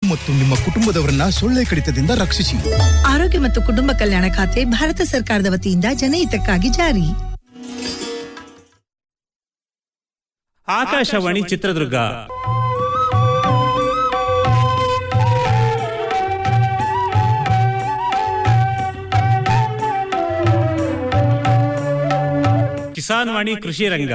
ಮತ್ತು ನಿಮ್ಮ ಕುಟುಂಬದವರನ್ನ ಸೊಳ್ಳೆ ಕಡಿತದಿಂದ ರಕ್ಷಿಸಿ ಆರೋಗ್ಯ ಮತ್ತು ಕುಟುಂಬ ಕಲ್ಯಾಣ ಖಾತೆ ಭಾರತ ಸರ್ಕಾರದ ವತಿಯಿಂದ ಜನಹಿತಕ್ಕಾಗಿ ಜಾರಿ ಆಕಾಶವಾಣಿ ಚಿತ್ರದುರ್ಗ ಕಿಸಾನ್ ವಾಣಿ ಕೃಷಿ ರಂಗ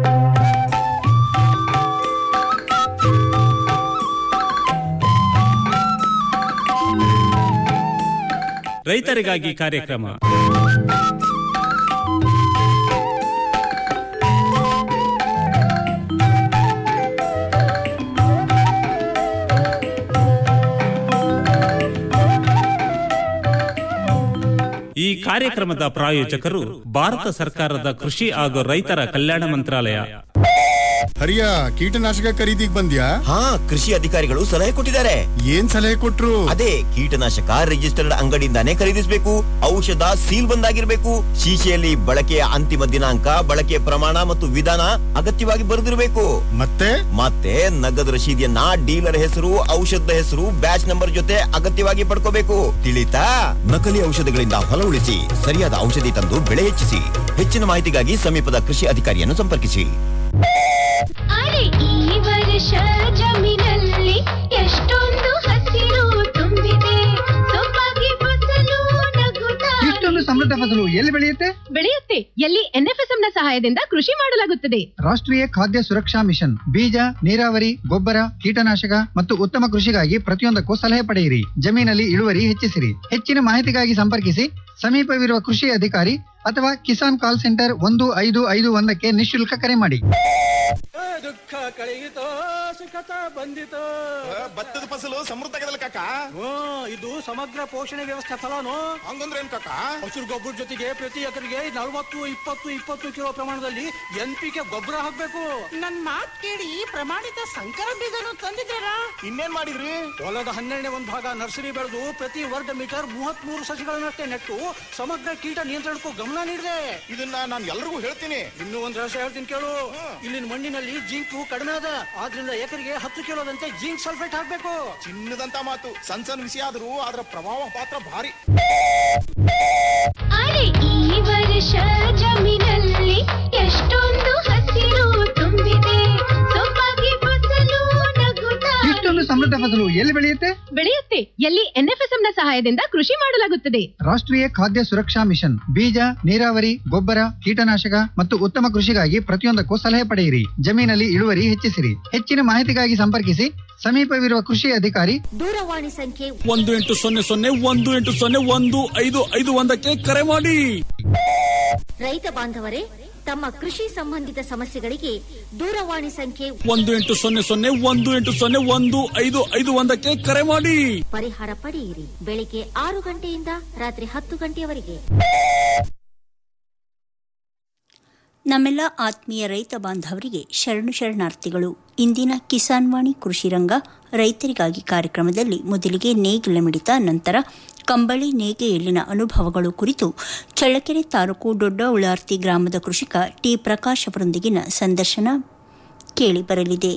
ರೈತರಿಗಾಗಿ ಕಾರ್ಯಕ್ರಮ ಈ ಕಾರ್ಯಕ್ರಮದ ಪ್ರಾಯೋಜಕರು ಭಾರತ ಸರ್ಕಾರದ ಕೃಷಿ ಹಾಗೂ ರೈತರ ಕಲ್ಯಾಣ ಮಂತ್ರಾಲಯ ಹರಿಯ ಕೀಟನಾಶಕ ಖರೀದಿಗ್ ಬಂದ್ಯಾ ಹಾ ಕೃಷಿ ಅಧಿಕಾರಿಗಳು ಸಲಹೆ ಕೊಟ್ಟಿದ್ದಾರೆ ಏನ್ ಸಲಹೆ ಕೊಟ್ರು ಅದೇ ಕೀಟನಾಶಕ ರಿಜಿಸ್ಟರ್ಡ್ ಅಂಗಡಿಯಿಂದಾನೇ ಖರೀದಿಸಬೇಕು ಔಷಧ ಸೀಲ್ ಬಂದಾಗಿರ್ಬೇಕು ಶೀಶೆಯಲ್ಲಿ ಬಳಕೆಯ ಅಂತಿಮ ದಿನಾಂಕ ಬಳಕೆಯ ಪ್ರಮಾಣ ಮತ್ತು ವಿಧಾನ ಅಗತ್ಯವಾಗಿ ಬರೆದಿರಬೇಕು ಮತ್ತೆ ಮತ್ತೆ ನಗದು ರಶೀದಿಯನ್ನ ಡೀಲರ್ ಹೆಸರು ಔಷಧದ ಹೆಸರು ಬ್ಯಾಚ್ ನಂಬರ್ ಜೊತೆ ಅಗತ್ಯವಾಗಿ ಪಡ್ಕೋಬೇಕು ತಿಳಿತಾ ನಕಲಿ ಔಷಧಗಳಿಂದ ಹೊಲ ಉಳಿಸಿ ಸರಿಯಾದ ಔಷಧಿ ತಂದು ಬೆಳೆ ಹೆಚ್ಚಿಸಿ ಹೆಚ್ಚಿನ ಮಾಹಿತಿಗಾಗಿ ಸಮೀಪದ ಕೃಷಿ ಅಧಿಕಾರಿಯನ್ನು ಸಂಪರ್ಕಿಸಿ ಅರೆ ಈ ವರ್ಷ ಜಮೀನಲ್ಲಿ ಎಷ್ಟೊಂದು ಹಸಿರು ತುಂಬಿದೆ ಸೊಬಗೆ ಫಸಲು ನಗುತ್ತಾ ಇಷ್ಟೊಂದು ಸಮೃದ್ಧ ಫಸಲು ಎಲ್ಲಿ ಬೆಳೆಯುತ್ತೆ ಬೆಳೆಯುತ್ತೆ ಎಲ್ಲಿ ಎನ್ಎಫ್ಎಸ್ಎಂ ನ ಸಹಾಯದಿಂದ ಕೃಷಿ ಮಾಡಲಾಗುತ್ತದೆ ರಾಷ್ಟ್ರೀಯ ಖಾದ್ಯ ಸುರಕ್ಷಾ ಮಿಷನ್ ಬೀಜ ನೀರಾವರಿ ಗೊಬ್ಬರ ಕೀಟನಾಶಕ ಮತ್ತು ಉತ್ತಮ ಕೃಷಿಗಾಗಿ ಪ್ರತಿಯೊಂದಕ್ಕೂ ಸಲಹೆ ಪಡೆಯಿರಿ ಜಮೀನಲ್ಲಿ ಇಳುವರಿ ಹೆಚ್ಚಿಸಿರಿ ಹೆಚ್ಚಿನ ಮಾಹಿತಿಗಾಗಿ ಸಂಪರ್ಕಿಸಿ ಸಮೀಪವಿರುವ ಕೃಷಿ ಅಧಿಕಾರಿ ಅಥವಾ ಕಿಸಾನ್ ಕಾಲ್ ಸೆಂಟರ್ ಒಂದು ಐದು ಐದು ಒಂದಕ್ಕೆ ನಿಶುಲ್ಕ ಕರೆ ಮಾಡಿ ದುಃಖ ಕಳೆಯಿತೋ ಸುಖತ ಬಂದಿತೋ ಭತ್ತದ ಫಸಲು ಸಮೃದ್ಧ ಆಗದಲ್ಲ ಕಾಕ ಹ್ಮ್ ಇದು ಸಮಗ್ರ ಪೋಷಣೆ ವ್ಯವಸ್ಥೆ ಫಲಾನು ಹಂಗಂದ್ರೆ ಏನ್ ಕಾಕ ಹಸಿರು ಗೊಬ್ಬರ ಜೊತೆಗೆ ಪ್ರತಿ ಎಕರೆಗೆ ನಲವತ್ತು ಇಪ್ಪತ್ತು ಇಪ್ಪತ್ತು ಕಿಲೋ ಪ್ರಮಾಣದಲ್ಲಿ ಎನ್ ಪಿ ಕೆ ಗೊಬ್ಬರ ಹಾಕ್ಬೇಕು ನನ್ ಮಾತ್ ಕೇಳಿ ಪ್ರಮಾಣಿತ ಸಂಕರ ಬೀಜನು ತಂದಿದ್ದೀರಾ ಇನ್ನೇನ್ ಮಾಡಿದ್ರಿ ಹೊಲದ ಹನ್ನೆರಡನೇ ಒಂದು ಭಾಗ ನರ್ಸರಿ ಬೆಳೆದು ಪ್ರತಿ ವರ್ಗ ಮೀಟರ್ ಮೂವತ್ತ್ ಮೂರು ಸಸಿಗಳನ್ನಷ್ಟೇ ನೆಟ್ಟು ಸಮಗ್ರ ಕೀಟ ನಿಯಂತ್ರಣಕ್ಕೂ ಗಮನ ನೀಡಿದೆ ಇದನ್ನ ನಾನು ಎಲ್ರಿಗೂ ಹೇಳ್ತೀನಿ ಇನ್ನೂ ಒಂದ್ ರಹಸ್ಯ ಹೇಳ್ತೀನಿ ಕೇಳು ಇಲ್ಲಿನ ಮಣ್ಣಿನಲ್ಲಿ ಜಿಂಕು ಕಡಿಮೆ ಅದ ಆದ್ರಿಂದ ಎಕರೆಗೆ ಹತ್ತು ಕಿಲೋದಂತೆ ಜಿಂಕ್ ಸಲ್ಫೇಟ್ ಹಾಕ್ಬೇಕು ಚಿನ್ನದಂತ ಮಾತು ಸಣ್ಣ ಸಣ್ಣ ವಿಷಯ ಆದ್ರೂ ಅದರ ಪ್ರಭಾವ ಪಾತ್ರ ಭಾರಿ ಅರೆ ಈ ವರ್ಷ ಜಮೀನಲ್ಲಿ ಎಷ್ಟೊಂದು ಹಸಿರು ತುಂಬಿದೆ ಸೊಬಗೆ ಫಸಲು ನಗುತ್ತಾ ಇಷ್ಟೊಂದು ಸಮೃದ್ಧ ಫಸಲು ಎಲ್ಲಿ ಬೆಳೆಯುತ್ತೆ ಬೆಳೆಯುತ್ತೆ ಎಲ್ಲಿ ಎನ್ಎಫ್ಎಸ್ಎಂ ನ ಸಹಾಯದಿಂದ ಕೃಷಿ ಮಾಡಲಾಗುತ್ತದೆ ರಾಷ್ಟ್ರೀಯ ಖಾದ್ಯ ಸುರಕ್ಷಾ ಮಿಷನ್ ಬೀಜ ನೀರಾವರಿ ಗೊಬ್ಬರ ಕೀಟನಾಶಕ ಮತ್ತು ಉತ್ತಮ ಕೃಷಿಗಾಗಿ ಪ್ರತಿಯೊಂದಕ್ಕೂ ಸಲಹೆ ಪಡೆಯಿರಿ ಜಮೀನಲ್ಲಿ ಇಳುವರಿ ಹೆಚ್ಚಿಸಿರಿ ಹೆಚ್ಚಿನ ಮಾಹಿತಿಗಾಗಿ ಸಂಪರ್ಕಿಸಿ ಸಮೀಪವಿರುವ ಕೃಷಿ ಅಧಿಕಾರಿ ದೂರವಾಣಿ ಸಂಖ್ಯೆ ಒಂದು ಎಂಟು ಸೊನ್ನೆ ಸೊನ್ನೆ ಒಂದು ಎಂಟು ಸೊನ್ನೆ ಒಂದು ಐದು ಐದು ಒಂದಕ್ಕೆ ಕರೆ ಮಾಡಿ ರೈತ ಬಾಂಧವರೇ ತಮ್ಮ ಕೃಷಿ ಸಂಬಂಧಿತ ಸಮಸ್ಯೆಗಳಿಗೆ ದೂರವಾಣಿ ಸಂಖ್ಯೆ ಒಂದು ಎಂಟು ಸೊನ್ನೆ ಸೊನ್ನೆ ಒಂದು ಎಂಟು ಸೊನ್ನೆ ಒಂದು ಐದು ಐದು ಒಂದಕ್ಕೆ ಕರೆ ಮಾಡಿ ಪರಿಹಾರ ಪಡೆಯಿರಿ ಬೆಳಿಗ್ಗೆ ಆರು ಗಂಟೆಯಿಂದ ರಾತ್ರಿ ಹತ್ತು ಗಂಟೆಯವರೆಗೆ ನಮ್ಮೆಲ್ಲ ಆತ್ಮೀಯ ರೈತ ಬಾಂಧವರಿಗೆ ಶರಣು ಶರಣಾರ್ಥಿಗಳು ಇಂದಿನ ಕಿಸಾನ್ ವಾಣಿ ಕೃಷಿ ರಂಗ ರೈತರಿಗಾಗಿ ಕಾರ್ಯಕ್ರಮದಲ್ಲಿ ಮೊದಲಿಗೆ ನೇಗಿಲ ಮಿಡಿತ ನಂತರ ಕಂಬಳಿ ನೇಗೆ ಎಳ್ಳಿನ ಅನುಭವಗಳು ಕುರಿತು ಚಳ್ಳಕೆರೆ ತಾಲೂಕು ದೊಡ್ಡ ಉಳಾರ್ತಿ ಗ್ರಾಮದ ಕೃಷಿಕ ಟಿ ಪ್ರಕಾಶ್ ಅವರೊಂದಿಗಿನ ಸಂದರ್ಶನ ಕೇಳಿ ಬರಲಿದೆ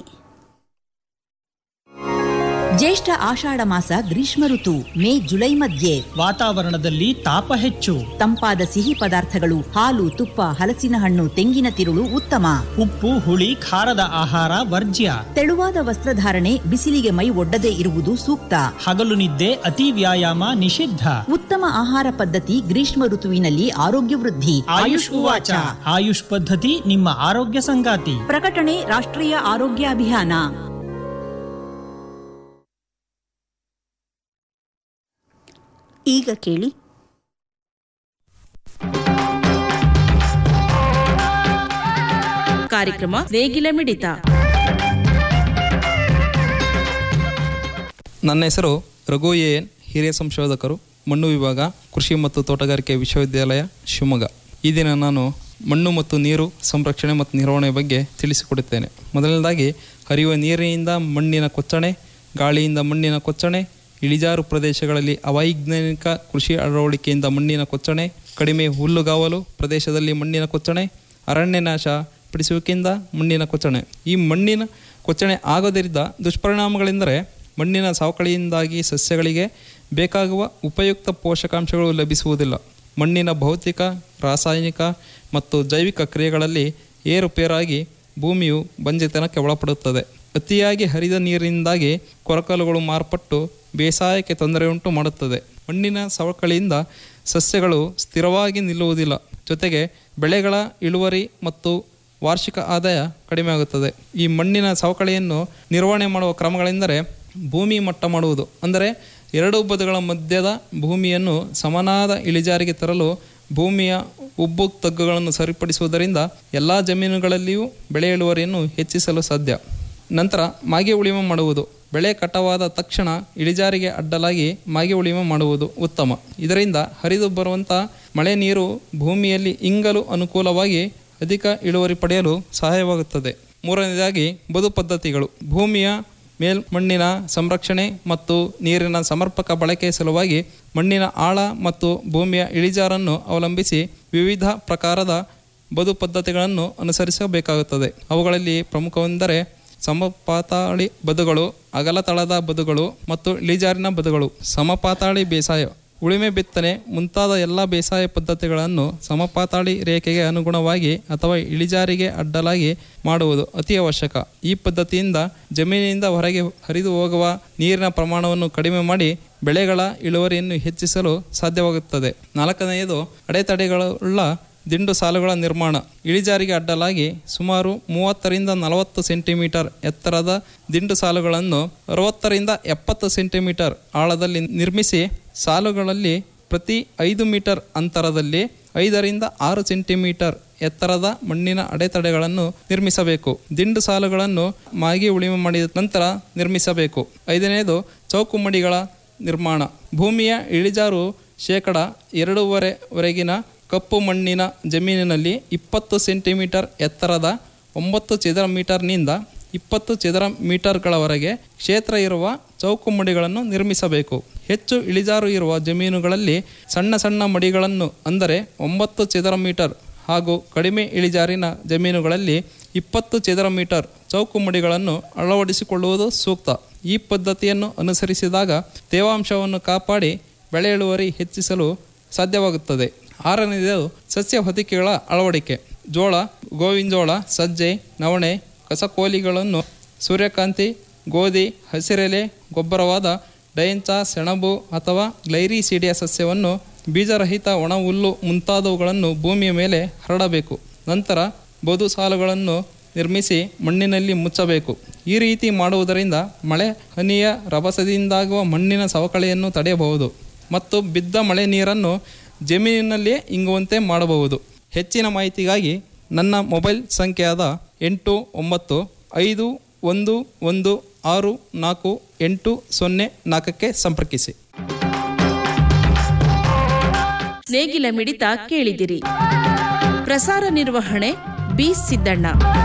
ಜ್ಯೇಷ್ಠ ಆಷಾಢ ಮಾಸ ಗ್ರೀಷ್ಮ ಋತು ಮೇ ಜುಲೈ ಮಧ್ಯೆ ವಾತಾವರಣದಲ್ಲಿ ತಾಪ ಹೆಚ್ಚು ತಂಪಾದ ಸಿಹಿ ಪದಾರ್ಥಗಳು ಹಾಲು ತುಪ್ಪ ಹಲಸಿನ ಹಣ್ಣು ತೆಂಗಿನ ತಿರುಳು ಉತ್ತಮ ಉಪ್ಪು ಹುಳಿ ಖಾರದ ಆಹಾರ ವರ್ಜ್ಯ ತೆಳುವಾದ ವಸ್ತ್ರಧಾರಣೆ ಬಿಸಿಲಿಗೆ ಮೈ ಒಡ್ಡದೇ ಇರುವುದು ಸೂಕ್ತ ಹಗಲು ನಿದ್ದೆ ಅತಿ ವ್ಯಾಯಾಮ ನಿಷಿದ್ಧ ಉತ್ತಮ ಆಹಾರ ಪದ್ಧತಿ ಗ್ರೀಷ್ಮ ಋತುವಿನಲ್ಲಿ ಆರೋಗ್ಯ ವೃದ್ಧಿ ಆಯುಷ್ ಉವಾಚ ಆಯುಷ್ ಪದ್ಧತಿ ನಿಮ್ಮ ಆರೋಗ್ಯ ಸಂಗಾತಿ ಪ್ರಕಟಣೆ ರಾಷ್ಟ್ರೀಯ ಆರೋಗ್ಯ ಅಭಿಯಾನ ಈಗ ಕೇಳಿ ಕಾರ್ಯಕ್ರಮ ನೇಗಿಲ ಮಿಡಿತ ನನ್ನ ಹೆಸರು ರಘು ಎನ್ ಹಿರಿಯ ಸಂಶೋಧಕರು ಮಣ್ಣು ವಿಭಾಗ ಕೃಷಿ ಮತ್ತು ತೋಟಗಾರಿಕೆ ವಿಶ್ವವಿದ್ಯಾಲಯ ಶಿವಮೊಗ್ಗ ಈ ದಿನ ನಾನು ಮಣ್ಣು ಮತ್ತು ನೀರು ಸಂರಕ್ಷಣೆ ಮತ್ತು ನಿರ್ವಹಣೆ ಬಗ್ಗೆ ತಿಳಿಸಿಕೊಡುತ್ತೇನೆ ಮೊದಲನೇದಾಗಿ ಹರಿಯುವ ನೀರಿನಿಂದ ಮಣ್ಣಿನ ಕೊಚ್ಚಣೆ ಗಾಳಿಯಿಂದ ಮಣ್ಣಿನ ಕೊಚ್ಚಣೆ ಇಳಿಜಾರು ಪ್ರದೇಶಗಳಲ್ಲಿ ಅವೈಜ್ಞಾನಿಕ ಕೃಷಿ ಅಳವಡಿಕೆಯಿಂದ ಮಣ್ಣಿನ ಕೊಚ್ಚಣೆ ಕಡಿಮೆ ಹುಲ್ಲುಗಾವಲು ಪ್ರದೇಶದಲ್ಲಿ ಮಣ್ಣಿನ ಕೊಚ್ಚಣೆ ಅರಣ್ಯ ನಾಶ ಪಡಿಸುವಿಕೆಯಿಂದ ಮಣ್ಣಿನ ಕೊಚ್ಚಣೆ ಈ ಮಣ್ಣಿನ ಕೊಚ್ಚಣೆ ಆಗೋದರಿಂದ ದುಷ್ಪರಿಣಾಮಗಳೆಂದರೆ ಮಣ್ಣಿನ ಸವಕಳಿಯಿಂದಾಗಿ ಸಸ್ಯಗಳಿಗೆ ಬೇಕಾಗುವ ಉಪಯುಕ್ತ ಪೋಷಕಾಂಶಗಳು ಲಭಿಸುವುದಿಲ್ಲ ಮಣ್ಣಿನ ಭೌತಿಕ ರಾಸಾಯನಿಕ ಮತ್ತು ಜೈವಿಕ ಕ್ರಿಯೆಗಳಲ್ಲಿ ಏರುಪೇರಾಗಿ ಭೂಮಿಯು ಬಂಜೆತನಕ್ಕೆ ಒಳಪಡುತ್ತದೆ ಅತಿಯಾಗಿ ಹರಿದ ನೀರಿನಿಂದಾಗಿ ಕೊರಕಲುಗಳು ಮಾರ್ಪಟ್ಟು ಬೇಸಾಯಕ್ಕೆ ತೊಂದರೆ ಉಂಟು ಮಾಡುತ್ತದೆ ಮಣ್ಣಿನ ಸವಕಳಿಯಿಂದ ಸಸ್ಯಗಳು ಸ್ಥಿರವಾಗಿ ನಿಲ್ಲುವುದಿಲ್ಲ ಜೊತೆಗೆ ಬೆಳೆಗಳ ಇಳುವರಿ ಮತ್ತು ವಾರ್ಷಿಕ ಆದಾಯ ಕಡಿಮೆಯಾಗುತ್ತದೆ ಈ ಮಣ್ಣಿನ ಸವಕಳಿಯನ್ನು ನಿರ್ವಹಣೆ ಮಾಡುವ ಕ್ರಮಗಳೆಂದರೆ ಭೂಮಿ ಮಟ್ಟ ಮಾಡುವುದು ಅಂದರೆ ಎರಡು ಬದುಗಳ ಮಧ್ಯದ ಭೂಮಿಯನ್ನು ಸಮನಾದ ಇಳಿಜಾರಿಗೆ ತರಲು ಭೂಮಿಯ ಉಬ್ಬು ತಗ್ಗುಗಳನ್ನು ಸರಿಪಡಿಸುವುದರಿಂದ ಎಲ್ಲ ಜಮೀನುಗಳಲ್ಲಿಯೂ ಬೆಳೆ ಇಳುವರಿಯನ್ನು ಹೆಚ್ಚಿಸಲು ಸಾಧ್ಯ ನಂತರ ಮಾಗಿ ಉಳಿಮೆ ಮಾಡುವುದು ಬೆಳೆ ಕಟಾವಾದ ತಕ್ಷಣ ಇಳಿಜಾರಿಗೆ ಅಡ್ಡಲಾಗಿ ಮಾಗಿ ಉಳಿಮೆ ಮಾಡುವುದು ಉತ್ತಮ ಇದರಿಂದ ಹರಿದು ಬರುವಂಥ ಮಳೆ ನೀರು ಭೂಮಿಯಲ್ಲಿ ಇಂಗಲು ಅನುಕೂಲವಾಗಿ ಅಧಿಕ ಇಳುವರಿ ಪಡೆಯಲು ಸಹಾಯವಾಗುತ್ತದೆ ಮೂರನೇದಾಗಿ ಬದು ಪದ್ಧತಿಗಳು ಭೂಮಿಯ ಮೇಲ್ಮಣ್ಣಿನ ಸಂರಕ್ಷಣೆ ಮತ್ತು ನೀರಿನ ಸಮರ್ಪಕ ಬಳಕೆ ಸಲುವಾಗಿ ಮಣ್ಣಿನ ಆಳ ಮತ್ತು ಭೂಮಿಯ ಇಳಿಜಾರನ್ನು ಅವಲಂಬಿಸಿ ವಿವಿಧ ಪ್ರಕಾರದ ಬದು ಪದ್ಧತಿಗಳನ್ನು ಅನುಸರಿಸಬೇಕಾಗುತ್ತದೆ ಅವುಗಳಲ್ಲಿ ಪ್ರಮುಖವೆಂದರೆ ಸಮಪಾತಾಳಿ ಬದುಗಳು ಅಗಲ ತಳದ ಬದುಗಳು ಮತ್ತು ಇಳಿಜಾರಿನ ಬದುಗಳು ಸಮಪಾತಾಳಿ ಬೇಸಾಯ ಉಳಿಮೆ ಬಿತ್ತನೆ ಮುಂತಾದ ಎಲ್ಲ ಬೇಸಾಯ ಪದ್ಧತಿಗಳನ್ನು ಸಮಪಾತಾಳಿ ರೇಖೆಗೆ ಅನುಗುಣವಾಗಿ ಅಥವಾ ಇಳಿಜಾರಿಗೆ ಅಡ್ಡಲಾಗಿ ಮಾಡುವುದು ಅತಿ ಅವಶ್ಯಕ ಈ ಪದ್ಧತಿಯಿಂದ ಜಮೀನಿನಿಂದ ಹೊರಗೆ ಹರಿದು ಹೋಗುವ ನೀರಿನ ಪ್ರಮಾಣವನ್ನು ಕಡಿಮೆ ಮಾಡಿ ಬೆಳೆಗಳ ಇಳುವರಿಯನ್ನು ಹೆಚ್ಚಿಸಲು ಸಾಧ್ಯವಾಗುತ್ತದೆ ನಾಲ್ಕನೆಯದು ಅಡೆತಡೆಗಳುಳ್ಳ ದಿಂಡು ಸಾಲುಗಳ ನಿರ್ಮಾಣ ಇಳಿಜಾರಿಗೆ ಅಡ್ಡಲಾಗಿ ಸುಮಾರು ಮೂವತ್ತರಿಂದ ನಲವತ್ತು ಸೆಂಟಿಮೀಟರ್ ಎತ್ತರದ ದಿಂಡು ಸಾಲುಗಳನ್ನು ಅರವತ್ತರಿಂದ ಎಪ್ಪತ್ತು ಸೆಂಟಿಮೀಟರ್ ಆಳದಲ್ಲಿ ನಿರ್ಮಿಸಿ ಸಾಲುಗಳಲ್ಲಿ ಪ್ರತಿ ಐದು ಮೀಟರ್ ಅಂತರದಲ್ಲಿ ಐದರಿಂದ ಆರು ಸೆಂಟಿಮೀಟರ್ ಎತ್ತರದ ಮಣ್ಣಿನ ಅಡೆತಡೆಗಳನ್ನು ನಿರ್ಮಿಸಬೇಕು ದಿಂಡು ಸಾಲುಗಳನ್ನು ಮಾಗಿ ಉಳಿಮೆ ಮಾಡಿದ ನಂತರ ನಿರ್ಮಿಸಬೇಕು ಐದನೆಯದು ಚೌಕುಮಡಿಗಳ ನಿರ್ಮಾಣ ಭೂಮಿಯ ಇಳಿಜಾರು ಶೇಕಡ ಎರಡೂವರೆವರೆಗಿನ ಕಪ್ಪು ಮಣ್ಣಿನ ಜಮೀನಿನಲ್ಲಿ ಇಪ್ಪತ್ತು ಸೆಂಟಿಮೀಟರ್ ಎತ್ತರದ ಒಂಬತ್ತು ಚದರ ಮೀಟರ್ನಿಂದ ಇಪ್ಪತ್ತು ಚದರ ಮೀಟರ್ಗಳವರೆಗೆ ಕ್ಷೇತ್ರ ಇರುವ ಚೌಕು ಮಡಿಗಳನ್ನು ನಿರ್ಮಿಸಬೇಕು ಹೆಚ್ಚು ಇಳಿಜಾರು ಇರುವ ಜಮೀನುಗಳಲ್ಲಿ ಸಣ್ಣ ಸಣ್ಣ ಮಡಿಗಳನ್ನು ಅಂದರೆ ಒಂಬತ್ತು ಚದರ ಮೀಟರ್ ಹಾಗೂ ಕಡಿಮೆ ಇಳಿಜಾರಿನ ಜಮೀನುಗಳಲ್ಲಿ ಇಪ್ಪತ್ತು ಚದರ ಮೀಟರ್ ಚೌಕು ಮಡಿಗಳನ್ನು ಅಳವಡಿಸಿಕೊಳ್ಳುವುದು ಸೂಕ್ತ ಈ ಪದ್ಧತಿಯನ್ನು ಅನುಸರಿಸಿದಾಗ ತೇವಾಂಶವನ್ನು ಕಾಪಾಡಿ ಬೆಳೆ ಇಳುವರಿ ಹೆಚ್ಚಿಸಲು ಸಾಧ್ಯವಾಗುತ್ತದೆ ಆರನೆಯದು ಸಸ್ಯ ಹೊದಿಕೆಗಳ ಅಳವಡಿಕೆ ಜೋಳ ಗೋವಿನಜೋಳ ಸಜ್ಜೆ ನವಣೆ ಕಸಕೋಲಿಗಳನ್ನು ಸೂರ್ಯಕಾಂತಿ ಗೋಧಿ ಹಸಿರೆಲೆ ಗೊಬ್ಬರವಾದ ಡಯಂಚ ಸೆಣಬು ಅಥವಾ ಗ್ಲೈರಿಸೀಡಿಯ ಸಸ್ಯವನ್ನು ಬೀಜರಹಿತ ಒಣ ಹುಲ್ಲು ಮುಂತಾದವುಗಳನ್ನು ಭೂಮಿಯ ಮೇಲೆ ಹರಡಬೇಕು ನಂತರ ಬದು ಸಾಲುಗಳನ್ನು ನಿರ್ಮಿಸಿ ಮಣ್ಣಿನಲ್ಲಿ ಮುಚ್ಚಬೇಕು ಈ ರೀತಿ ಮಾಡುವುದರಿಂದ ಮಳೆ ಹನಿಯ ರಭಸದಿಂದಾಗುವ ಮಣ್ಣಿನ ಸವಕಳಿಯನ್ನು ತಡೆಯಬಹುದು ಮತ್ತು ಬಿದ್ದ ಮಳೆ ನೀರನ್ನು ಜಮೀನಿನಲ್ಲಿಯೇ ಇಂಗುವಂತೆ ಮಾಡಬಹುದು ಹೆಚ್ಚಿನ ಮಾಹಿತಿಗಾಗಿ ನನ್ನ ಮೊಬೈಲ್ ಸಂಖ್ಯೆಯಾದ ಎಂಟು ಒಂಬತ್ತು ಐದು ಒಂದು ಒಂದು ಆರು ನಾಲ್ಕು ಎಂಟು ಸೊನ್ನೆ ನಾಲ್ಕಕ್ಕೆ ಸಂಪರ್ಕಿಸಿ ನೇಗಿಲ ಮಿಡಿತ ಕೇಳಿದಿರಿ ಪ್ರಸಾರ ನಿರ್ವಹಣೆ B Siddanna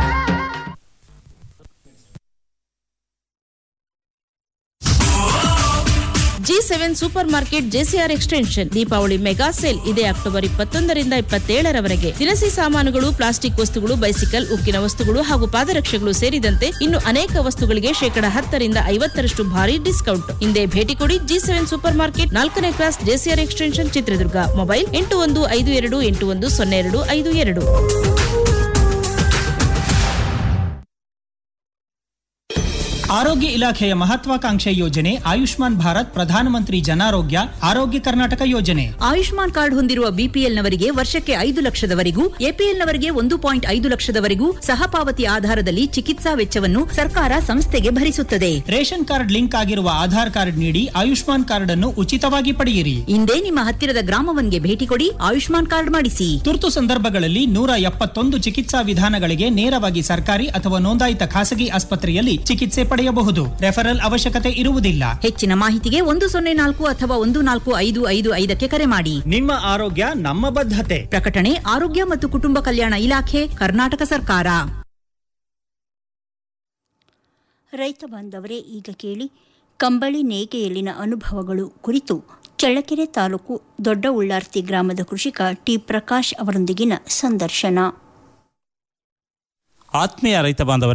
G seven super market JCR extension Deepavali mega sale ಇದೇ ಅಕ್ಟೋಬರ್ ಇಪ್ಪತ್ತೊಂದರಿಂದ ಇಪ್ಪತ್ತೇಳರವರೆಗೆ ದಿನಸಿ ಸಾಮಾನುಗಳು ಪ್ಲಾಸ್ಟಿಕ್ ವಸ್ತುಗಳು ಬೈಸಿಕಲ್ ಉಕ್ಕಿನ ವಸ್ತುಗಳು ಹಾಗೂ ಪಾದರಕ್ಷೆಗಳು ಸೇರಿದಂತೆ ಇನ್ನು ಅನೇಕ ವಸ್ತುಗಳಿಗೆ ಶೇಕಡ ಹತ್ತರಿಂದ ಐವತ್ತರಷ್ಟು ಭಾರಿ ಡಿಸ್ಕೌಂಟ್ ಹಿಂದೆ ಭೇಟಿ ಕೊಡಿ ಜಿ ಸೆವೆನ್ ಸೂಪರ್ ಮಾರ್ಕೆಟ್ ನಾಲ್ಕನೇ class JCR extension Chitradurga mobile ಎಂಟು ಒಂದು ಐದು ಎರಡು ಎಂಟು ಒಂದು ಸೊನ್ನೆ ಎರಡು ಐದು ಎರಡು ಆರೋಗ್ಯ ಇಲಾಖೆಯ ಮಹತ್ವಾಕಾಂಕ್ಷೆ ಯೋಜನೆ ಆಯುಷ್ಮಾನ್ ಭಾರತ್ ಪ್ರಧಾನಮಂತ್ರಿ ಜನಾರೋಗ್ಯ ಆರೋಗ್ಯ ಕರ್ನಾಟಕ ಯೋಜನೆ ಆಯುಷ್ಮಾನ್ ಕಾರ್ಡ್ ಹೊಂದಿರುವ ಬಿಪಿಎಲ್ನವರಿಗೆ ವರ್ಷಕ್ಕೆ ಐದು ಲಕ್ಷದವರೆಗೂ ಎಪಿಎಲ್ನವರಿಗೆ ಒಂದು ಪಾಯಿಂಟ್ ಐದು ಲಕ್ಷದವರೆಗೂ ಸಹಪಾವತಿ ಆಧಾರದಲ್ಲಿ ಚಿಕಿತ್ಸಾ ವೆಚ್ಚವನ್ನು ಸರ್ಕಾರ ಸಂಸ್ಥೆಗೆ ಭರಿಸುತ್ತದೆ ರೇಷನ್ ಕಾರ್ಡ್ ಲಿಂಕ್ ಆಗಿರುವ ಆಧಾರ್ ಕಾರ್ಡ್ ನೀಡಿ ಆಯುಷ್ಮಾನ್ ಕಾರ್ಡ್ ಅನ್ನು ಉಚಿತವಾಗಿ ಪಡೆಯಿರಿ ಇಂದೇ ನಿಮ್ಮ ಹತ್ತಿರದ ಗ್ರಾಮವನ್ಗೆ ಭೇಟಿ ಕೊಡಿ ಆಯುಷ್ಮಾನ್ ಕಾರ್ಡ್ ಮಾಡಿಸಿ ತುರ್ತು ಸಂದರ್ಭಗಳಲ್ಲಿ ನೂರ ಎಪ್ಪತ್ತೊಂದು ಚಿಕಿತ್ಸಾ ವಿಧಾನಗಳಿಗೆ ನೇರವಾಗಿ ಸರ್ಕಾರಿ ಅಥವಾ ನೋಂದಾಯಿತ ಖಾಸಗಿ ಆಸ್ಪತ್ರೆಯಲ್ಲಿ ಚಿಕಿತ್ಸೆ ಪಡೆಯಬಹುದು ರೆಫರಲ್ ಅವಶ್ಯಕತೆ ಇರುವುದಿಲ್ಲ ಹೆಚ್ಚಿನ ಮಾಹಿತಿಗೆ ಒಂದು ಸೊನ್ನೆ ನಾಲ್ಕು ಅಥವಾ ಒಂದು ನಾಲ್ಕು ಐದು ಐದು ಐದಕ್ಕೆ ಕರೆ ಮಾಡಿ ನಿಮ್ಮ ಆರೋಗ್ಯ ನಮ್ಮ ಬದ್ಧತೆ ಪ್ರಕಟಣೆ ಆರೋಗ್ಯ ಮತ್ತು ಕುಟುಂಬ ಕಲ್ಯಾಣ ಇಲಾಖೆ ಕರ್ನಾಟಕ ಸರ್ಕಾರ ರೈತ ಬಾಂಧವರೇ ಈಗ ಕೇಳಿ ಕಂಬಳಿ ನೇಯ್ಗೆಯಲ್ಲಿನ ಅನುಭವಗಳು ಕುರಿತು ಚಳ್ಳಕೆರೆ ತಾಲೂಕು ದೊಡ್ಡ ಉಳ್ಳಾರ್ತಿ ಗ್ರಾಮದ ಕೃಷಿಕ ಟಿ ಪ್ರಕಾಶ್ ಅವರೊಂದಿಗಿನ ಸಂದರ್ಶನ ಆತ್ಮೀಯ ರೈತ ಬಾಂಧವರೇ